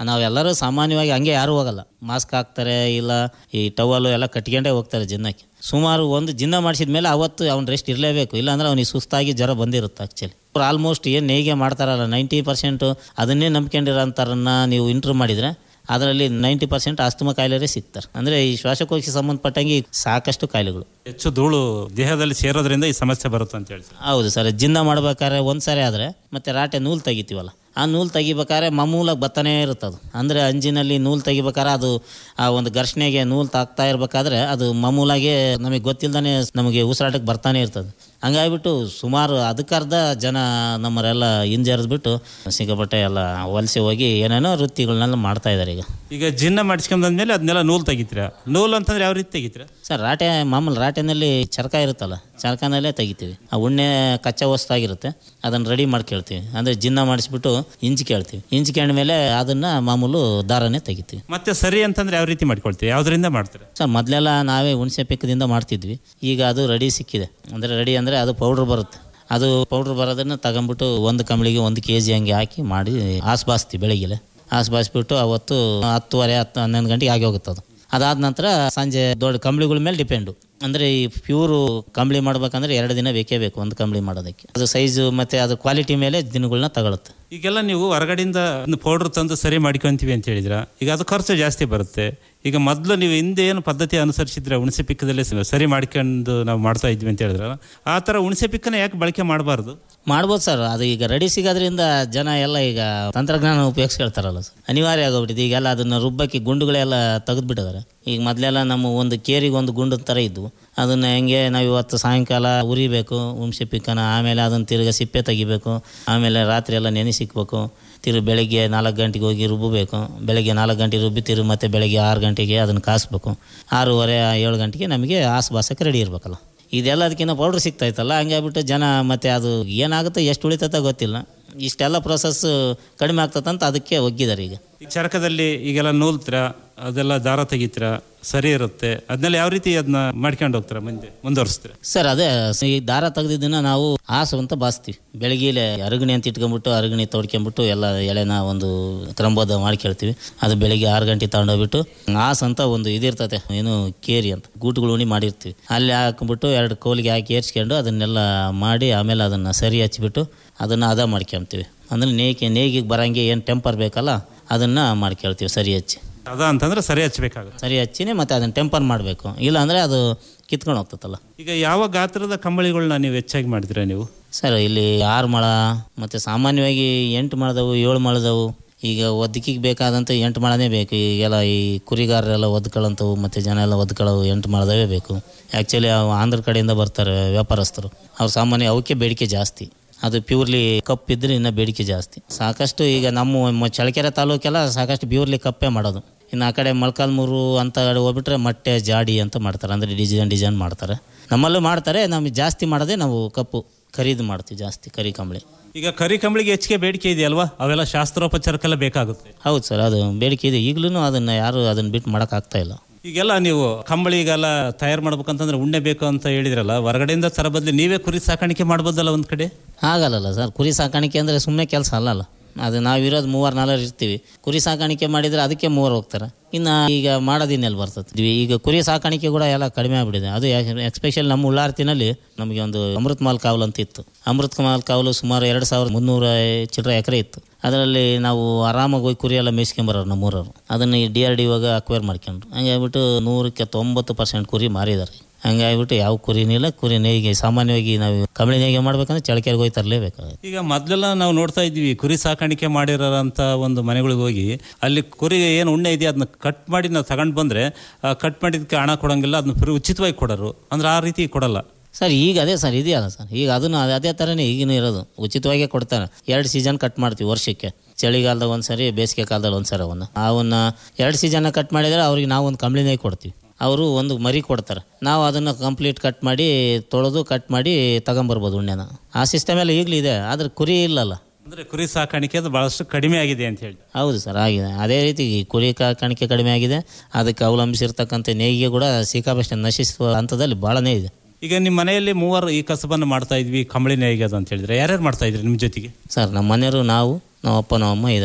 ನಾವೆಲ್ಲರೂ ಸಾಮಾನ್ಯವಾಗಿ ಹಂಗೆ ಯಾರೂ ಹೋಗಲ್ಲ ಮಾಸ್ಕ್ ಹಾಕ್ತಾರೆ ಇಲ್ಲ ಈ ಟವಲು ಎಲ್ಲ ಕಟ್ಕೊಂಡೇ ಹೋಗ್ತಾರೆ ಜಿನ್ನಕ್ಕೆ ಸುಮಾರು ಒಂದು ಜಿನ್ನ ಮಾಡಿಸಿದ ಮೇಲೆ ಅವತ್ತು ಅವ್ನು ರೆಸ್ಟ್ ಇರಲೇಬೇಕು ಇಲ್ಲಾಂದ್ರೆ ಅವ್ನಿಗೆ ಸುಸ್ತಾಗಿ ಜ್ವರ ಬಂದಿರುತ್ತೆ ಆ್ಯಕ್ಚುಲಿ ಅವ್ರು ಆಲ್ಮೋಸ್ಟ್ ಏನು ನೇಯ್ಗೆ ಮಾಡ್ತಾರಲ್ಲ ನೈಂಟಿ ಪರ್ಸೆಂಟು ಅದನ್ನೇ ನಂಬ್ಕೊಂಡಿರೋಂಥರನ್ನ ನೀವು ಇಂಟ್ರೂ ಮಾಡಿದರೆ ಅದರಲ್ಲಿ ನೈಂಟಿ ಪರ್ಸೆಂಟ್ ಆಸ್ತಮಾ ಕಾಯಿಲೆ ಸಿಗ್ತಾರೆ ಅಂದರೆ ಈ ಶ್ವಾಸಕೋಶಕ್ಕೆ ಸಂಬಂಧಪಟ್ಟಂಗೆ ಸಾಕಷ್ಟು ಕಾಯಿಲೆಗಳು ಹೆಚ್ಚು ಧೂಳು ದೇಹದಲ್ಲಿ ಸೇರೋದ್ರಿಂದ ಈ ಸಮಸ್ಯೆ ಬರುತ್ತೆ ಅಂತ ಹೇಳಿ ಹೌದು ಸರ್ ಜಿನ್ನ ಮಾಡ್ಬೇಕಾದ್ರೆ ಒಂದು ಸಾರಿ ಆದರೆ ಮತ್ತೆ ರಾಟೆ ನೂಲು ತೆಗಿತೀವಲ್ಲ ಆ ನೂಲು ತೆಗಿಬೇಕಾದ್ರೆ ಮಾಮೂಲಾಗಿ ಬತ್ತಾನೇ ಇರುತ್ತೆ ಅದು ಅಂದರೆ ಅಂಜಿನಲ್ಲಿ ನೂಲು ತೆಗಿಬೇಕಾದ್ರೆ ಅದು ಆ ಒಂದು ಘರ್ಷಣೆಗೆ ನೂಲು ತಾಕ್ತಾ ಇರಬೇಕಾದ್ರೆ ಅದು ಮಾಮೂಲಾಗಿ ನಮಗೆ ಗೊತ್ತಿಲ್ದೇ ನಮಗೆ ಉಸಿರಾಟಕ್ಕೆ ಬರ್ತಾನೆ ಇರ್ತದೆ ಹಂಗಾಗ್ಬಿಟ್ಟು ಸುಮಾರು ಅದಕ್ಕರ್ಧ ಜನ ನಮ್ಮರೆಲ್ಲ ಹಿಂಜರಿದ್ಬಿಟ್ಟು ಸಿಕ್ಕಾಪಟ್ಟೆ ಎಲ್ಲ ವಲಸೆ ಹೋಗಿ ಏನೇನೋ ವೃತ್ತಿಗಳನ್ನೆಲ್ಲ ಮಾಡ್ತಾ ಇದ್ದಾರೆ ಈಗ ಈಗ ಜಿನ್ನ ಮಾಡಿಸ್ಕೊಂಡ್ಮೇಲೆ ಅದನ್ನೆಲ್ಲ ನೂಲು ತೆಗಿತೀರಾ ನೂಲು ಅಂತಂದ್ರೆ ಯಾವ ರೀತಿ ತೆಗಿತೀರಾ ಸರ್ ರಾಟೆ ಮಾಮೂಲು ರಾಟೆನಲ್ಲಿ ಚರಕ ಇರುತ್ತಲ್ಲ ಚರಕನಲ್ಲೇ ತೆಗಿತೀವಿ ಆ ಉಣ್ಣೆ ಕಚ್ಚಾ ವಸ್ತು ಆಗಿರುತ್ತೆ ಅದನ್ನು ರೆಡಿ ಮಾಡ್ಕೊಳ್ತೀವಿ ಅಂದರೆ ಜಿನ್ನ ಮಾಡಿಸ್ಬಿಟ್ಟು ಇಂಚು ಕೇಳ್ತೀವಿ ಇಂಚು ಮೇಲೆ ಅದನ್ನು ಮಾಮೂಲು ದಾರನೇ ತೆಗಿತೀವಿ ಮತ್ತೆ ಸರಿ ಅಂತಂದ್ರೆ ಯಾವ ರೀತಿ ಮಾಡ್ಕೊಳ್ತೀವಿ ಯಾವ್ದ್ರಿಂದ ಮಾಡ್ತೀರಾ ಸರ್ ಮೊದಲೆಲ್ಲ ನಾವೇ ಹುಣಸೆ ಪಿಕ್ಕದಿಂದ ಮಾಡ್ತಿದ್ವಿ ಈಗ ಅದು ರೆಡಿ ಸಿಕ್ಕಿದೆ ಅಂದರೆ ರೆಡಿ ಅಂದರೆ ಅದು ಪೌಡ್ರ್ ಬರುತ್ತೆ ಅದು ಪೌಡ್ರ್ ಬರೋದನ್ನು ತಗೊಂಬಿಟ್ಟು ಒಂದು ಕಂಬಳಿಗೆ ಒಂದು ಕೆ ಜಿ ಹಂಗೆ ಹಾಕಿ ಮಾಡಿ ಆಸ್ಬಾಸ್ತೀವಿ ಬೆಳಗ್ಗೆ ಆಸ್ಬಾಸ್ಬಿಟ್ಟು ಅವತ್ತು ಹತ್ತುವರೆ ಹತ್ತು ಹನ್ನೊಂದು ಗಂಟೆಗೆ ಆಗಿ ಹೋಗುತ್ತೆ ಅದು ಅದಾದ ನಂತರ ಸಂಜೆ ದೊಡ್ಡ ಕಂಬಳಿಗಳ ಮೇಲೆ ಡಿಪೆಂಡು ಅಂದರೆ ಈ ಪ್ಯೂರು ಕಂಬಳಿ ಮಾಡ್ಬೇಕಂದ್ರೆ ಎರಡು ದಿನ ಬೇಕೇ ಬೇಕು ಒಂದು ಕಂಬಳಿ ಮಾಡೋದಕ್ಕೆ ಅದು ಸೈಜು ಮತ್ತು ಅದು ಕ್ವಾಲಿಟಿ ಮೇಲೆ ದಿನಗಳನ್ನ ತಗೊಳುತ್ತೆ ಈಗೆಲ್ಲ ನೀವು ಹೊರಗಡೆಯಿಂದ ಒಂದು ಪೌಡ್ರ್ ತಂದು ಸರಿ ಮಾಡ್ಕೊಂತೀವಿ ಅಂತ ಹೇಳಿದ್ರ ಈಗ ಅದು ಖರ್ಚು ಜಾಸ್ತಿ ಬರುತ್ತೆ ಈಗ ಮೊದಲು ನೀವು ಹಿಂದೆ ಏನು ಪದ್ಧತಿ ಅನುಸರಿಸಿದ್ರೆ ಹುಣಸೆ ಪಿಕ್ಕದಲ್ಲಿ ಸ- ಸರಿ ಮಾಡ್ಕೊಂಡು ನಾವು ಮಾಡ್ತಾ ಇದ್ವಿ ಅಂತ ಹೇಳಿದ್ರಲ್ಲ ಆ ಥರ ಹುಣಸೆ ಪಿಕ್ಕನ ಯಾಕೆ ಬಳಕೆ ಮಾಡಬಾರ್ದು ಮಾಡ್ಬೋದು ಸರ್ ಅದು ಈಗ ರೆಡಿ ಸಿಗೋದ್ರಿಂದ ಜನ ಎಲ್ಲ ಈಗ ತಂತ್ರಜ್ಞಾನ ಉಪಯೋಗಿಸ್ಕೊಳ್ತಾರಲ್ಲ ಸರ್ ಅನಿವಾರ್ಯ ಆಗೋಗ್ಬಿಟ್ಟಿದೆ ಈಗೆಲ್ಲ ಅದನ್ನು ರುಬ್ಬಕ್ಕೆ ಗುಂಡುಗಳೆಲ್ಲ ತೆಗೆದ್ಬಿಟ್ಟಿದ್ದಾರೆ ಈಗ ಮೊದಲೆಲ್ಲ ನಮ್ಮ ಒಂದು ಕೇರಿಗೆ ಒಂದು ಗುಂಡು ಥರ ಇದ್ವು ಅದನ್ನು ಹೆಂಗೆ ನಾವು ಇವತ್ತು ಸಾಯಂಕಾಲ ಉರಿಬೇಕು ಹುಣಸೆ ಪಿಕ್ಕನ ಆಮೇಲೆ ಅದನ್ನು ತಿರ್ಗಿ ಸಿಪ್ಪೆ ತೆಗಿಬೇಕು ಆಮೇಲೆ ರಾತ್ರಿ ಎಲ್ಲ ನೆನೆಸಿಕ್ಬೇಕು ತಿರುಗಿ ಬೆಳಗ್ಗೆ ನಾಲ್ಕು ಗಂಟೆಗೆ ಹೋಗಿ ರುಬ್ಬಬೇಕು ಬೆಳಗ್ಗೆ ನಾಲ್ಕು ಗಂಟೆಗೆ ರುಬ್ಬಿ ತಿರುಗಿ ಮತ್ತೆ ಬೆಳಗ್ಗೆ ಆರು ಗಂಟೆಗೆ ಅದನ್ನು ಕಾಸ್ಬೇಕು ಆರೂವರೆ ಏಳು ಗಂಟೆಗೆ ನಮಗೆ ಆಸು ಬಾಸಕ್ಕೆ ರೆಡಿ ಇರಬೇಕಲ್ಲ ಇದೆಲ್ಲ ಅದಕ್ಕಿಂತ ಪೌಡ್ರ್ ಸಿಗ್ತಾಯಿತ್ತಲ್ಲ ಹಂಗಾಗ್ಬಿಟ್ಟು ಜನ ಮತ್ತು ಅದು ಏನಾಗುತ್ತೆ ಎಷ್ಟು ಉಳಿತೈತೆ ಗೊತ್ತಿಲ್ಲ ಇಷ್ಟೆಲ್ಲ ಪ್ರೊಸೆಸ್ ಕಡಿಮೆ ಆಗ್ತದಂತ ಅದಕ್ಕೆ ಒಗ್ಗಿದ್ದಾರೆ ಈಗ ಈಗ ಚರಕದಲ್ಲಿ ಈಗೆಲ್ಲ ನೂಲ್ತೀರಾ ಅದೆಲ್ಲ ದಾರ ತೆಗಿತೀರಾ ಸರಿ ಇರುತ್ತೆ ಅದನ್ನೆಲ್ಲ ಯಾವ ರೀತಿ ಅದನ್ನ ಮಾಡ್ಕೊಂಡು ಹೋಗ್ತೀರಾ ಮುಂದೆ ಮುಂದುವರಿಸ್ತೀರಾ ಸರ್ ಅದೇ ಸ- ಈ ದಾರ ತೆಗ್ದಿದ್ದನ್ನ ನಾವು ಹಾಸು ಅಂತ ಬಾಸ್ತೀವಿ ಬೆಳಗ್ಗೆಲೆ ಅರಗಣಿ ಅಂತ ಇಟ್ಕೊಂಡ್ಬಿಟ್ಟು ಅರಗಣಿ ತೊಡ್ಕೊಂಬಿಟ್ಟು ಎಲ್ಲ ಎಳೆನ ಒಂದು ಕ್ರಮಬದ್ಧ ಮಾಡ್ಕೊಳ್ತೀವಿ ಅದು ಬೆಳಿಗ್ಗೆ ಆರು ಗಂಟೆ ತಗೊಂಡೋಗ್ಬಿಟ್ಟು ಹಾಸು ಅಂತ ಒಂದು ಇದಿರ್ತದೆ ಏನು ಕೇರಿ ಅಂತ ಗೂಟುಗಳು ಉಣಿ ಮಾಡಿರ್ತೀವಿ ಅಲ್ಲಿ ಹಾಕ್ಬಿಟ್ಟು ಎರಡು ಕೋಲಿಗೆ ಹಾಕಿ ಏರ್ಸ್ಕೊಂಡು ಅದನ್ನೆಲ್ಲ ಮಾಡಿ ಆಮೇಲೆ ಅದನ್ನು ಸರಿ ಹಚ್ಬಿಟ್ಟು ಅದನ್ನು ಹದ ಮಾಡ್ಕೊಂತೀವಿ ಅಂದರೆ ನೇಯ್ಗೆ ನೇಯ್ಗಿಗೆ ಬರಂಗೆ ಏನು ಟೆಂಪರ್ ಬೇಕಲ್ಲ ಅದನ್ನು ಮಾಡ್ಕೊಳ್ತೀವಿ ಸರಿ ಹಚ್ಚಿ ಅದ ಅಂತಂದ್ರೆ ಸರಿ ಹಚ್ಬೇಕಾಗುತ್ತೆ ಸರಿ ಹಚ್ಚಿನೇ ಮತ್ತು ಅದನ್ನು ಟೆಂಪರ್ ಮಾಡಬೇಕು ಇಲ್ಲಾಂದರೆ ಅದು ಕಿತ್ಕೊಂಡು ಹೋಗ್ತದಲ್ಲ ಈಗ ಯಾವ ಗಾತ್ರದ ಕಂಬಳಿಗಳನ್ನ ನೀವು ಹೆಚ್ಚಾಗಿ ಮಾಡ್ತೀರಾ ನೀವು ಸರ್ ಇಲ್ಲಿ ಆರು ಮೊಳ ಮತ್ತು ಸಾಮಾನ್ಯವಾಗಿ ಎಂಟು ಮೊಳದವು ಏಳು ಮೊಳದವು ಈಗ ಒದಕಿಗೆ ಬೇಕಾದಂಥ ಎಂಟು ಮೊಳನೇ ಬೇಕು ಈಗೆಲ್ಲ ಈ ಕುರಿಗಾರರೆಲ್ಲ ಒದ್ಕೊಳ್ಳೋಂಥವು ಮತ್ತು ಜನ ಎಲ್ಲ ಒದ್ಕೊಳ್ಳೋವು ಎಂಟು ಮೊಳದವೇ ಬೇಕು ಆ್ಯಕ್ಚುಲಿ ಅವು ಆಂಧ್ರ ಕಡೆಯಿಂದ ಬರ್ತಾರೆ ವ್ಯಾಪಾರಸ್ಥರು ಅವ್ರು ಸಾಮಾನ್ಯ ಅವಕ್ಕೆ ಬೇಡಿಕೆ ಜಾಸ್ತಿ ಅದು ಪ್ಯೂರ್ಲಿ ಕಪ್ ಇದ್ರೆ ಇನ್ನೂ ಬೇಡಿಕೆ ಜಾಸ್ತಿ ಸಾಕಷ್ಟು ಈಗ ನಮ್ಮ ಮ- ಚಳ್ಳಕೆರೆ ತಾಲೂಕೆಲ್ಲ ಸಾಕಷ್ಟು ಪ್ಯೂರ್ಲಿ ಕಪ್ಪೇ ಮಾಡೋದು ಇನ್ನು ಆ ಕಡೆ ಮೊಳಕಾಲ್ಮೂರು ಅಂತ ಕಡೆ ಹೋಗ್ಬಿಟ್ರೆ ಮೊಟ್ಟೆ ಜಾಡಿ ಅಂತ ಮಾಡ್ತಾರೆ ಅಂದರೆ ಡಿಸೈನ್ ಡಿಸೈನ್ ಮಾಡ್ತಾರೆ ನಮ್ಮಲ್ಲೂ ಮಾಡ್ತಾರೆ ನಮಗೆ ಜಾಸ್ತಿ ಮಾಡೋದೇ ನಾವು ಕಪ್ಪು ಖರೀದಿ ಮಾಡ್ತೀವಿ ಜಾಸ್ತಿ ಕರಿ ಕಂಬಳಿ ಈಗ ಕರಿ ಕಂಬಳಿಗೆ ಹೆಚ್ಚಿಗೆ ಬೇಡಿಕೆ ಇದೆಯಲ್ವಾ ಅವೆಲ್ಲ ಶಾಸ್ತ್ರೋಪಚಾರಕ್ಕೆಲ್ಲ ಬೇಕಾಗುತ್ತೆ ಹೌದು ಸರ್ ಅದು ಬೇಡಿಕೆ ಇದೆ ಈಗಲೂ ಅದನ್ನು ಯಾರು ಅದನ್ನು ಬಿಟ್ಟು ಮಾಡೋಕ್ಕಾಗ್ತಾ ಇಲ್ಲ ಈಗೆಲ್ಲ ನೀವು ಕಂಬಳಿಗೆಲ್ಲ ತಯಾರು ಮಾಡ್ಬೇಕಂತಂದ್ರೆ ಉಣ್ಣೆ ಬೇಕು ಅಂತ ಹೇಳಿದ್ರಲ್ಲ ಹೊರಗಡೆಯಿಂದ ತರ ಬದಲು ನೀವೇ ಕುರಿ ಸಾಕಾಣಿಕೆ ಮಾಡ್ಬೋದಲ್ಲ ಒಂದ್ ಕಡೆ ಆಗಲ್ಲಲ್ಲ ಸರ್ ಕುರಿ ಸಾಕಾಣಿಕೆ ಅಂದರೆ ಸುಮ್ಮನೆ ಕೆಲಸ ಅಲ್ಲಲ್ಲ ಅದು ನಾವಿರೋದು ಮೂವರು ನಾಲ್ವರು ಇರ್ತೀವಿ ಕುರಿ ಸಾಕಾಣಿಕೆ ಮಾಡಿದರೆ ಅದಕ್ಕೆ ಮೂವರು ಹೋಗ್ತಾರೆ ಇನ್ನು ಈಗ ಮಾಡೋದಿನ್ನೆಲ್ಲಿ ಬರ್ತದೆ ಈಗ ಕುರಿ ಸಾಕಾಣಿಕೆ ಕೂಡ ಎಲ್ಲ ಕಡಿಮೆ ಆಗ್ಬಿಟ್ಟಿದೆ ಅದು ಎಕ್ಸ್ಪೆಷಲ್ ನಮ್ಮ ಉಳ್ಳಾರ್ತಿನಲ್ಲಿ ನಮಗೆ ಒಂದು ಅಮೃತ್ ಮಾಲ್ ಕಾವಲು ಅಂತ ಇತ್ತು ಅಮೃತ್ ಮಾಲ್ ಕಾವಲು ಸುಮಾರು ಎರಡು ಸಾವಿರದ ಮುನ್ನೂರ ಚಿಲ್ಲರೆ ಎಕರೆ ಇತ್ತು ಅದರಲ್ಲಿ ನಾವು ಆರಾಮಾಗಿ ಹೋಗಿ ಕುರಿ ಎಲ್ಲ ಮೇಯ್ಸ್ಕೊಂಬರೋರು ನಮ್ಮೂರವರು ಅದನ್ನು ಈ ಡಿ ಆರ್ ಡಿ ಇವಾಗ ಅಕ್ವೈರ್ ಮಾಡ್ಕೊಂಡ್ರು ಹಂಗಾಗ್ಬಿಟ್ಟು ನೂರಕ್ಕೆ ತೊಂಬತ್ತು ಪರ್ಸೆಂಟ್ ಕುರಿ ಮಾರಿದ್ದಾರೆ ಹಂಗಾಗ್ಬಿಟ್ಟು ಯಾವ ಕುರಿನಿಲ್ಲ ಕುರಿ ನೇಯ್ಗೆ ಸಾಮಾನ್ಯವಾಗಿ ನಾವು ಕಂಬಳಿ ನೇಯ್ಗೆ ಮಾಡ್ಬೇಕಂದ್ರೆ ಚಳಕೆರೆಗೆ ಹೋಗಿ ತರಲೇಬೇಕಾಗುತ್ತೆ ಈಗ ಮೊದಲೆಲ್ಲ ನಾವು ನೋಡ್ತಾ ಇದ್ವಿ ಕುರಿ ಸಾಕಾಣಿಕೆ ಮಾಡಿರೋಂಥ ಒಂದು ಮನೆಗಳಿಗೆ ಹೋಗಿ ಅಲ್ಲಿ ಕುರಿ ಏನು ಉಣ್ಣೆ ಇದೆಯಾ ಅದನ್ನ ಕಟ್ ಮಾಡಿ ನಾವು ತಗೊಂಡು ಬಂದ್ರೆ ಕಟ್ ಮಾಡಿದಕ್ಕೆ ಹಣ ಕೊಡಂಗಿಲ್ಲ ಅದನ್ನ ಫ್ರೀ ಉಚಿತವಾಗಿ ಕೊಡೋರು ಅಂದ್ರೆ ಆ ರೀತಿ ಕೊಡಲ್ಲ ಸರ್ ಈಗ ಅದೇ ಸರ್ ಇದೆಯಲ್ಲ ಸರ್ ಈಗ ಅದನ್ನು ಅದೇ- ಅದೇ ಥರನೇ ಈಗಿನೂ ಇರೋದು ಉಚಿತವಾಗೇ ಕೊಡ್ತಾರೆ ಎರಡು ಸೀಸನ್ ಕಟ್ ಮಾಡ್ತೀವಿ ವರ್ಷಕ್ಕೆ ಚಳಿಗಾಲದಾಗ ಒಂದು ಸರಿ ಬೇಸಿಗೆ ಕಾಲದಲ್ಲಿ ಒಂದು ಸರಿ ಅವನ್ನ ಅವನ್ನ ಎರಡು ಸೀಸನ್ನ ಕಟ್ ಮಾಡಿದರೆ ಅವ್ರಿಗೆ ನಾವು ಒಂದು ಕಂಬ್ಳಿನೇ ಕೊಡ್ತೀವಿ ಅವರು ಒಂದು ಮರಿ ಕೊಡ್ತಾರೆ ನಾವು ಅದನ್ನು ಕಂಪ್ಲೀಟ್ ಕಟ್ ಮಾಡಿ ತೊಳೆದು ಕಟ್ ಮಾಡಿ ತಗೊಂಬರ್ಬೋದು ಉಣ್ಣೆನ ಆ ಸಿಸ್ಟಮ್ ಎಲ್ಲ ಈಗಲೂ ಇದೆ ಆದರೆ ಕುರಿ ಇಲ್ಲಲ್ಲ ಅಂದ್ರೆ ಕುರಿ ಸಾಕಾಣಿಕೆ ಅದು ಬಹಳಷ್ಟು ಕಡಿಮೆ ಆಗಿದೆ ಅಂತ ಹೇಳಿ ಹೌದು ಸರ್ ಆಗಿದೆ ಅದೇ ರೀತಿ ಈ ಕುರಿ ಸಾಕಾಣಿಕೆ ಕಡಿಮೆ ಆಗಿದೆ ಅದಕ್ಕೆ ಅವಲಂಬಿಸಿರ್ತಕ್ಕಂಥ ನೇಯ್ಗೆ ಕೂಡ ಸಿಕ್ಕಾಪಟ್ಟೆ ನಶಿಸುವ ಹಂತದಲ್ಲಿ ಭಾಳನೇ ಇದೆ ಈಗ ನಿಮ್ಮ ಮನೆಯಲ್ಲಿ ಮೂವರು ಈ ಕಸಬನ್ನು ಮಾಡ್ತಾ ಇದ್ವಿ ಕಂಬಳಿ ನೇಯ್ಗೆ ಅದು ಅಂತ ಹೇಳಿದ್ರೆ ಯಾರ್ಯಾರು ಮಾಡ್ತಾ ಇದ್ರಿ ನಿಮ್ಮ ಜೊತೆಗೆ ಸರ್ ನಮ್ಮ ಮನೆಯವರು ನಾವು ನಮ್ಮ ಅಪ್ಪ ನಮ್ಮ ಅಮ್ಮ ಇದ್ದಾರೆ